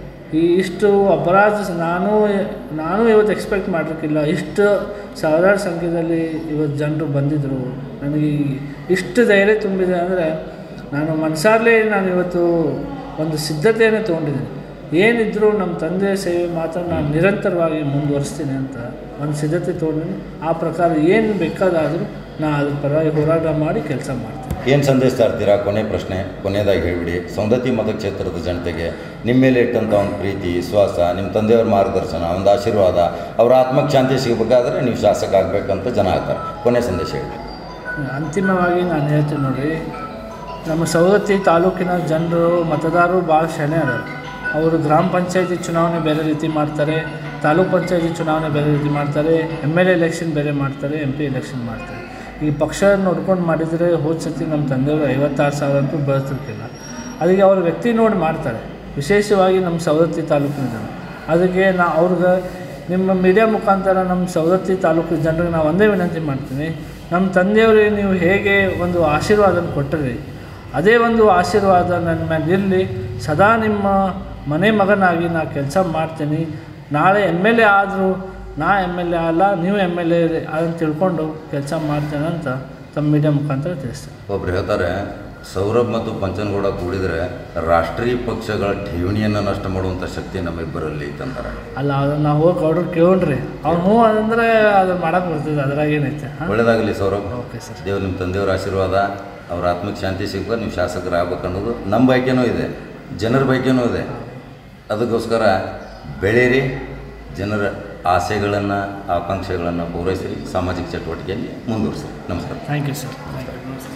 ಈ ಇಷ್ಟು ಅಪರಾಧ ಸ- ನಾನು ನಾನು ಇವತ್ತು ಎಕ್ಸ್ಪೆಕ್ಟ್ ಮಾಡಿರ್ಕಿಲ್ಲ ಇಷ್ಟು ಸಾವಿರಾರು ಸಂಖ್ಯೆಯಲ್ಲಿ ಇವತ್ತು ಜನರು ಬಂದಿದ್ದರು ನನಗೆ ಈ- ಇಷ್ಟು ಧೈರ್ಯ ತುಂಬಿದೆ ಅಂದರೆ ನಾನು ಮನಸಾರ್ಲೇ ನಾನು ಇವತ್ತು ಒಂದು ಸಿದ್ಧತೆಯನ್ನು ತೊಗೊಂಡಿದ್ದೀನಿ ಏನಿದ್ರೂ ನಮ್ಮ ತಂದೆಯ ಸೇವೆ ಮಾತ್ರ ನಾನು ನಿರಂತರವಾಗಿ ಮುಂದುವರಿಸ್ತೀನಿ ಅಂತ ಒಂದು ಸಿದ್ಧತೆ ತೊಗೊಂಡಿದ್ದೀನಿ ಆ ಪ್ರಕಾರ ಏನು ಬೇಕಾದಾದರೂ ನಾನು ಅದ್ರ ಪರವಾಗಿ ಹೋರಾಟ ಮಾಡಿ ಕೆಲಸ ಮಾಡ್ತೀನಿ ಏನು ಸಂದೇಶ ತರ್ತೀರಾ ಕೊನೆ ಪ್ರಶ್ನೆ ಕೊನೆಯದಾಗಿ ಹೇಳಿಬಿಡಿ ಸೌಂದತಿ ಮತಕ್ಷೇತ್ರದ ಜನತೆಗೆ ನಿಮ್ಮ ಮೇಲೆ ಇಟ್ಟಂಥ ಒಂದು ಪ್ರೀತಿ ವಿಶ್ವಾಸ ನಿಮ್ಮ ತಂದೆಯವ್ರ ಮಾರ್ಗದರ್ಶನ ಒಂದು ಆಶೀರ್ವಾದ ಅವರ ಆತ್ಮಕ್ಕೆ ಶಾಂತಿ ಸಿಗಬೇಕಾದ್ರೆ ನೀವು ಶಾಸಕ ಆಗಬೇಕಂತ ಜನ ಆಗ್ತಾರೆ ಕೊನೆ ಸಂದೇಶ ಹೇಳಿ ಅಂತಿಮವಾಗಿ ನಾನು ಹೇಳ್ತೀನಿ ನೋಡ್ರಿ ನಮ್ಮ ಸವದತ್ತಿ ತಾಲೂಕಿನ ಜನರು ಮತದಾರರು ಭಾಳ ಶಣೆ ಅದಾರ ಅವರು ಗ್ರಾಮ ಪಂಚಾಯತಿ ಚುನಾವಣೆ ಬೇರೆ ರೀತಿ ಮಾಡ್ತಾರೆ ತಾಲೂಕ್ ಪಂಚಾಯತಿ ಚುನಾವಣೆ ಬೇರೆ ರೀತಿ ಮಾಡ್ತಾರೆ ಎಮ್ ಎಲ್ ಎ ಎಲೆಕ್ಷನ್ ಬೇರೆ ಮಾಡ್ತಾರೆ ಎಮ್ ಪಿ ಎಲೆಕ್ಷನ್ ಮಾಡ್ತಾರೆ ಈ ಪಕ್ಷ ನೋಡ್ಕೊಂಡು ಮಾಡಿದರೆ ಹೋದ ಸತಿ ನಮ್ಮ ತಂದೆಯವರು ಐವತ್ತಾರು ಸಾವಿರ ಅಂತೂ ಬಳಸ್ತಿರ್ತಿಲ್ಲ ಅದಕ್ಕೆ ಅವ್ರ ವ್ಯಕ್ತಿ ನೋಡಿ ಮಾಡ್ತಾರೆ ವಿಶೇಷವಾಗಿ ನಮ್ಮ ಸವದತ್ತಿ ತಾಲೂಕಿನ ಜನ ಅದಕ್ಕೆ ನಾ ಅವ್ರಿಗೆ ನಿಮ್ಮ ಮೀಡಿಯಾ ಮುಖಾಂತರ ನಮ್ಮ ಸವದತ್ತಿ ತಾಲೂಕು ಜನರಿಗೆ ನಾವು ಒಂದೇ ವಿನಂತಿ ಮಾಡ್ತೀನಿ ನಮ್ಮ ತಂದೆಯವರಿಗೆ ನೀವು ಹೇಗೆ ಒಂದು ಆಶೀರ್ವಾದನ ಕೊಟ್ಟರಿ ಅದೇ ಒಂದು ಆಶೀರ್ವಾದ ನನ್ನ ಮೇಲೆ ಇರಲಿ ಸದಾ ನಿಮ್ಮ ಮನೆ ಮಗನಾಗಿ ನಾ ಕೆಲಸ ಮಾಡ್ತೀನಿ ನಾಳೆ ಎಮ್ ಎಲ್ ಎ ಆದರೂ ನಾ ಎಮ್ ಎಲ್ ಎ ಅಲ್ಲ ನೀವು ಎಮ್ ಎಲ್ ಎ ಅಂತ ತಿಳ್ಕೊಂಡು ಕೆಲಸ ಮಾಡ್ತೇನೆ ಅಂತ ತಮ್ಮ ಮೀಡಿಯಾ ಮುಖಾಂತರ ತಿಳಿಸ್ತೇನೆ ಒಬ್ರು ಹೇಳ್ತಾರೆ ಸೌರಭ್ ಮತ್ತು ಪಂಚನಗೌಡ ಕೂಡಿದರೆ ರಾಷ್ಟ್ರೀಯ ಪಕ್ಷಗಳ ಠೇವಣಿಯನ್ನು ನಷ್ಟ ಮಾಡುವಂಥ ಶಕ್ತಿ ನಮ್ಮಿಬ್ಬರಲ್ಲಿ ಐತಂತಾರೆ ಅಲ್ಲ ಅದನ್ನ ನಾವು ಹೋಗಿ ಗೌಡ್ರು ಕೇಳ್ರಿ ಅವ್ನು ಹ್ಞೂ ಅದಂದ್ರೆ ಅದನ್ನ ಮಾಡಕ್ಕೆ ಬರ್ತದೆ ಅದ್ರಾಗ ಏನೈತೆ ಹಾಂ ಒಳ್ಳೆಯದಾಗಲಿ ಸೌರಭ್ ಓಕೆ ಸರ್ ದೇವ್ರು ನಿಮ್ಮ ತಂದೆಯವರ ಆಶೀರ್ವಾದ ಅವ್ರ ಆತ್ಮಕ್ಕೆ ಶಾಂತಿ ಸಿಗ್ಬೇಕು ನೀವು ಶಾಸಕರಾಗಬೇಕು ಅನ್ನೋದು ನಮ್ಮ ಬಯಕೆನೂ ಇದೆ ಜನರ ಬಯಕೆನೂ ಇದೆ ಅದಕ್ಕೋಸ್ಕರ ಬೆಳೀರಿ ಜನರ ಆಸೆಗಳನ್ನು ಆಕಾಂಕ್ಷೆಗಳನ್ನು ಪೂರೈಸಿರಿ ಸಾಮಾಜಿಕ ಚಟುವಟಿಕೆಯಲ್ಲಿ ಮುಂದುವರಿಸಿ ನಮಸ್ಕಾರ thank you sir thank you ನಮಸ್ಕಾರ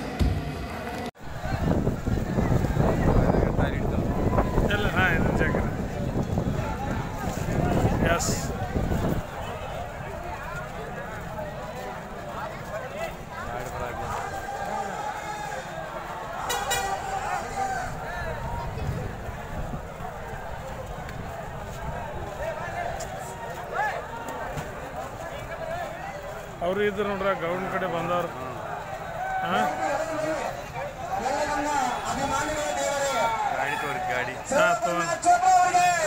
ಎಲ್ಲ ಹಾಂ ಇದು ಜಾಗ ಎಸ್ ಅವ್ರು ಇದ್ರು ನೋಡ್ರ ಗೌರ್ಮೆಂಟ್ ಕಡೆ ಬಂದವ್ರು ಹಾಂ ಗಾಡಿ ತೋರಿ ಗಾಡಿ ಹಾಂ ತಗೊಂಡು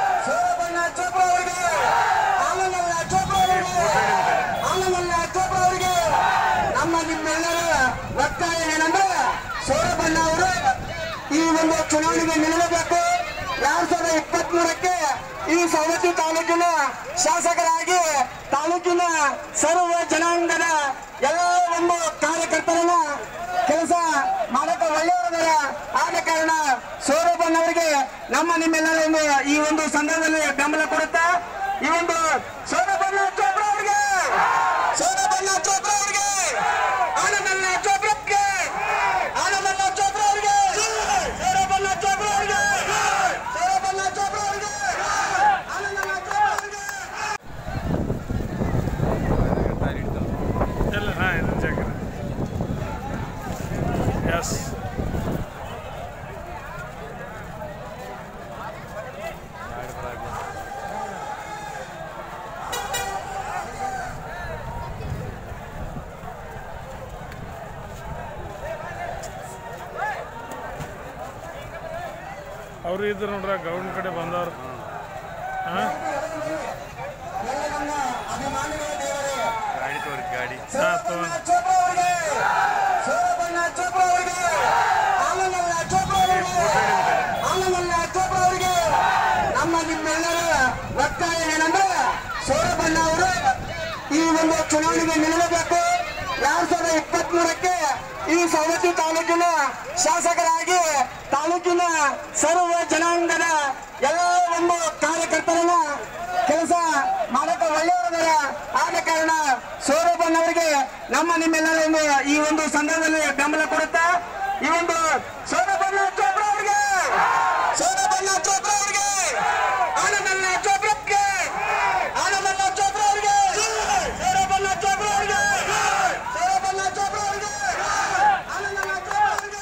ನಮ್ಮ ನಿಮ್ಮೆಲ್ಲರ ಒತ್ತಾಯ ಏನಂದ್ರೆ ಸೌರಭಣ್ಣ ಅವರು ಈ ಒಂದು ಚುನಾವಣೆಗೆ ನಿಲ್ಲಬೇಕು ಎರಡ್ ಸಾವಿರದ ಇಪ್ಪತ್ತ್ ಮೂರಕ್ಕೆ ಈ ಸವದತ್ತಿ ತಾಲೂಕಿನ ಶಾಸಕರಾಗಿ ತಾಲೂಕಿನ ಸರ್ವ ಜನಾಂಗದ ಎಲ್ಲ ಒಂದು ಕಾರ್ಯಕರ್ತರನ್ನ ಕೆಲಸ ಮಾಡಕ ಒಳ್ಳೆಯವರ ಆದ ಕಾರಣ ಸೌರಭಣ್ಣವರಿಗೆ ನಮ್ಮ ನಿಮ್ಮೆಲ್ಲರ ಒಂದು ಈ ಒಂದು ಸಂದರ್ಭದಲ್ಲಿ ಬೆಂಬಲ ಕೊಡುತ್ತಾ ಈ ಒಂದು ಸೌರಭಣ್ಣ ಚೋಪ್ರಾ ಅವರಿಗೆ ಸೌರಭಣ್ಣ ಚೋಪ್ರಾ ಅವರಿಗೆ ಆನಂದಣ್ಣ ಚೋಪ್ರಾಕ್ಕೆ ಆನಂದಣ್ಣ ಚೋಪ್ರಾ ಅವರಿಗೆ ಸೌರಭಣ್ಣ ಚೋಪ್ರಾ ಅವರಿಗೆ ಸೌರಭಣ್ಣ ಚೋಪ್ರಾ ಅವರಿಗೆ ಆನಂದಣ್ಣ ಚೋಪ್ರಾ ಅವರಿಗೆ ಎಲ್ಲ ಹಾಂ ಇದು ಜಾಗ ಎಸ್ ಅವ್ರು ಇದ್ರು ನೋಡ್ರ ಗೌರ್ಮೆಂಟ್ ಕಡೆ ಬಂದವ್ರು ಹಾಂ ಗಾಡಿ ತೋರಿ ಗಾಡಿ ಹಾಂ ತಗೊಂಡು ಚೋಪ್ರಾ ಅವರಿಗೆ ಸೌರಭಣ್ಣ ಚೋಪ್ರಾ ಅವರಿಗೆ ಆನಂದಣ್ಣ ಚೋಪ್ರಾ ಅವರಿಗೆ ಆನಂದಣ್ಣ ಚೋಪ್ರಾ ಅವರಿಗೆ ನಮ್ಮ ನಿಮ್ಮೆಲ್ಲರ ಒತ್ತಾಯ ಏನಂದ್ರೆ ಸೌರಭಣ್ಣ ಅವರು ಈ ಒಂದು ಚುನಾವಣೆಗೆ ನಿಲ್ಲಬೇಕು ಎರಡ್ ಸಾವಿರದ ಇಪ್ಪತ್ತ್ ಮೂರಕ್ಕೆ ಈ ಸವದತ್ತಿ ತಾಲೂಕಿನ ಶಾಸಕರಾಗಿ ತಾಲೂಕಿನ ಸರ್ವ ಜನಾಂಗದ ಎಲ್ಲ ಒಂದು ಕಾರ್ಯಕರ್ತರನ್ನ ಕೆಲಸ ಮಾಡಕ ಒಳ್ಳೆಯವರ ಆದ ಕಾರಣ ಸೌರಭಣ್ಣವರಿಗೆ ನಮ್ಮ ನಿಮ್ಮೆಲ್ಲರ ಒಂದು ಈ ಒಂದು ಸಂದರ್ಭದಲ್ಲಿ ಬೆಂಬಲ ಕೊಡುತ್ತಾ ಈ ಒಂದು ಸೌರಭಣ್ಣ ಚೋಪ್ರಾ ಅವರಿಗೆ ಸೌರಭಣ್ಣ ಚೋಪ್ರಾ ಅವರಿಗೆ ಆನಂದಣ್ಣ ಚೋಪ್ರಾಕ್ಕೆ ಆನಂದಣ್ಣ ಚೋಪ್ರಾ ಅವರಿಗೆ ಸೌರಭಣ್ಣ ಚೋಪ್ರಾ ಅವರಿಗೆ ಸೌರಭಣ್ಣ ಚೋಪ್ರಾ ಅವರಿಗೆ ಆನಂದಣ್ಣ ಚೋಪ್ರಾ ಅವರಿಗೆ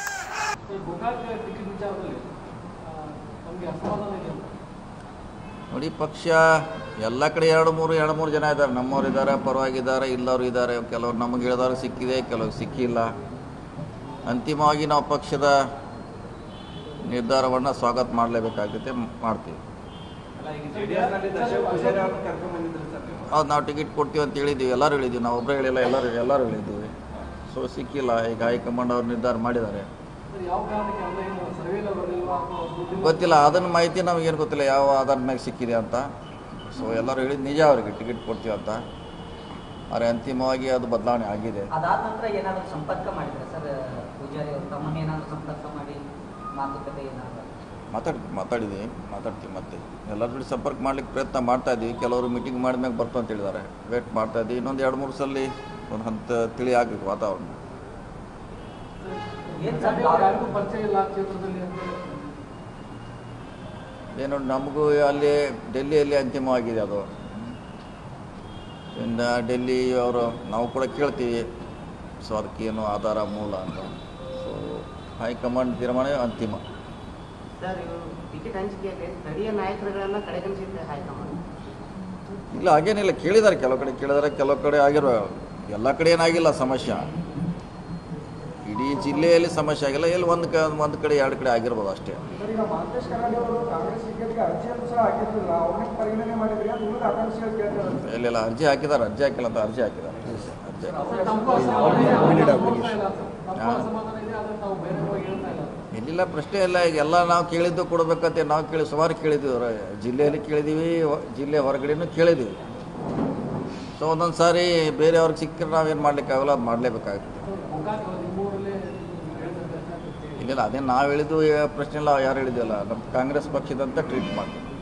ನೋಡಿ ಪಕ್ಷ ಎಲ್ಲ ಕಡೆ ಎರಡು ಮೂರು ಎರಡು ಮೂರು ಜನ ಇದ್ದಾರೆ ನಮ್ಮವ್ರು ಇದ್ದಾರೆ ಪರವಾಗಿದ್ದಾರೆ ಇಲ್ಲವ್ರು ಇದ್ದಾರೆ ಕೆಲವ್ರು ನಮಗೆ ಹೇಳಿದವ್ರು ಸಿಕ್ಕಿದೆ ಕೆಲವ್ರು ಸಿಕ್ಕಿಲ್ಲ ಅಂತಿಮವಾಗಿ ನಾವು ಪಕ್ಷದ ನಿರ್ಧಾರವನ್ನು ಸ್ವಾಗತ ಮಾಡಲೇಬೇಕಾಗುತ್ತೆ ಮಾಡ್ತೀವಿ ಹೌದು ನಾವು ಟಿಕೆಟ್ ಕೊಡ್ತೀವಿ ಅಂತ ಹೇಳಿದ್ದೀವಿ ಎಲ್ಲರೂ ಹೇಳಿದ್ದೀವಿ ನಾವು ಒಬ್ಬರೇ ಹೇಳಿಲ್ಲ ಎಲ್ಲರೂ ಎಲ್ಲರೂ ಹೇಳಿದ್ದೀವಿ ಸೊ ಸಿಕ್ಕಿಲ್ಲ ಈಗ ಹೈಕಮಾಂಡ್ ಅವ್ರು ನಿರ್ಧಾರ ಮಾಡಿದ್ದಾರೆ ಗೊತ್ತಿಲ್ಲ ಅದನ್ನ ಮಾಹಿತಿ ನಮಗೇನು ಗೊತ್ತಿಲ್ಲ ಯಾವ ಆಧಾರದ ಮೇಲೆ ಸಿಕ್ಕಿದೆ ಅಂತ ಸೊ ಎಲ್ಲರೂ ಹೇಳಿದ್ದು ನಿಜ ಅವರಿಗೆ ಟಿಕೆಟ್ ಕೊಡ್ತೀವಿ ಅಂತ ಆದರೆ ಅಂತಿಮವಾಗಿ ಅದು ಬದಲಾವಣೆ ಆಗಿದೆ ಅದಾದ ನಂತರ ಏನಾದರೂ ಸಂಪರ್ಕ ಮಾಡಿದ್ರೆ ಸರ್ ಪೂಜಾರಿ ಅವರು ತಮ್ಮನ್ನ ಏನಾದರೂ ಸಂಪರ್ಕ ಮಾಡಿ ಮಾತುಕತೆ ಏನಾದರೂ ಮಾತಾಡ್ ಮಾತಾಡಿದ್ದೀವಿ ಮಾತಾಡ್ತೀವಿ ಮತ್ತೆ ಎಲ್ಲರ ಜೊತೆ ಸಂಪರ್ಕ ಮಾಡ್ಲಿಕ್ಕೆ ಪ್ರಯತ್ನ ಮಾಡ್ತಾ ಇದ್ದೀವಿ ಕೆಲವರು ಮೀಟಿಂಗ್ ಮಾಡಿದ್ಮ್ಯಾಗ ಬರ್ತು ಅಂತ ಹೇಳಿದ್ದಾರೆ ವೇಟ್ ಮಾಡ್ತಾ ಇದ್ದೀವಿ ಇನ್ನೊಂದು ಎರಡು ಮೂರು ಸಲ ಒಂದು ಹಂತ ತಿಳಿ ಆಗಬೇಕು ವಾತಾವರಣ ಏನು ಸರ್ ಏನು ನಮಗೂ ಅಲ್ಲಿ ಡೆಲ್ಲಿಯಲ್ಲಿ ಅಂತಿಮವಾಗಿದೆ ಅದು ಇನ್ನು ಡೆಲ್ಲಿ ಅವರು ನಾವು ಕೂಡ ಕೇಳ್ತೀವಿ ಸೊ ಅದಕ್ಕೇನು ಆಧಾರ ಮೂಲ ಅಂತ ಸೊ ಹೈಕಮಾಂಡ್ ತೀರ್ಮಾನ ಅಂತಿಮ ಸರ್ ಇವರು ಟಿಕೆಟ್ ಹಂಚಿಕೆಯಲ್ಲಿ ಸ್ಥಳೀಯ ನಾಯಕರುಗಳನ್ನ ಕಡೆಗಣಿಸಿದ್ರೆ ಹೈಕಮಾಂಡ್ ಇಲ್ಲ ಹಾಗೇನಿಲ್ಲ ಕೇಳಿದ್ದಾರೆ ಕೆಲವು ಕಡೆ ಕೇಳಿದ್ದಾರೆ ಕೆಲವು ಕಡೆ ಆಗಿರೋ ಎಲ್ಲ ಕಡೆ ಏನಾಗಿಲ್ಲ ಸಮಸ್ಯೆ ಇಡೀ ಜಿಲ್ಲೆಯಲ್ಲಿ ಸಮಸ್ಯೆ ಆಗಿಲ್ಲ ಎಲ್ಲಿ ಒಂದು ಕ ಒಂದು ಕಡೆ ಎರಡು ಕಡೆ ಆಗಿರ್ಬೋದು ಅಷ್ಟೇ ಇಲ್ಲೆಲ್ಲ ಅರ್ಜಿ ಹಾಕಿದ್ದಾರೆ ಅರ್ಜಿ ಹಾಕಿಲ್ಲ ಅಂತ ಅರ್ಜಿ ಹಾಕಿದ್ದಾರೆ ಅರ್ಜಿ ಹಾಕಿದ್ದಾರೆ. ಹಾ. ಇಲ್ಲಿಲ್ಲ ಪ್ರಶ್ನೆ ಇಲ್ಲ ಈಗ ಎಲ್ಲ ನಾವು ಕೇಳಿದ್ದು ಕೊಡ್ಬೇಕಂತೆ ನಾವು ಕೇಳಿ ಸುಮಾರು ಕೇಳಿದ್ದೀವಿ ಹೊರ ಜಿಲ್ಲೆಯಲ್ಲಿ ಕೇಳಿದ್ದೀವಿ ಹೊ- ಜಿಲ್ಲೆ ಹೊರಗಡೆನೂ ಕೇಳಿದ್ದೀವಿ ಸೊ ಒಂದೊಂದು ಸಾರಿ ಬೇರೆಯವ್ರಿಗೆ ಸಿಕ್ಕರೆ ನಾವೇನು ಮಾಡ್ಲಿಕ್ಕಾಗಲ್ಲ ಅದು ಮಾಡಲೇಬೇಕಾಗುತ್ತೆ ಇಲ್ಲ ಅದೇ ನಾವು ಹೇಳಿದ್ದು ಪ್ರಶ್ನೆ ಇಲ್ಲ ಯಾರು ಹೇಳಿದ್ವಲ್ಲ ನಮ್ಮ ಕಾಂಗ್ರೆಸ್ ಪಕ್ಷದಂತ ಟ್ರೀಟ್ ಮಾಡಿ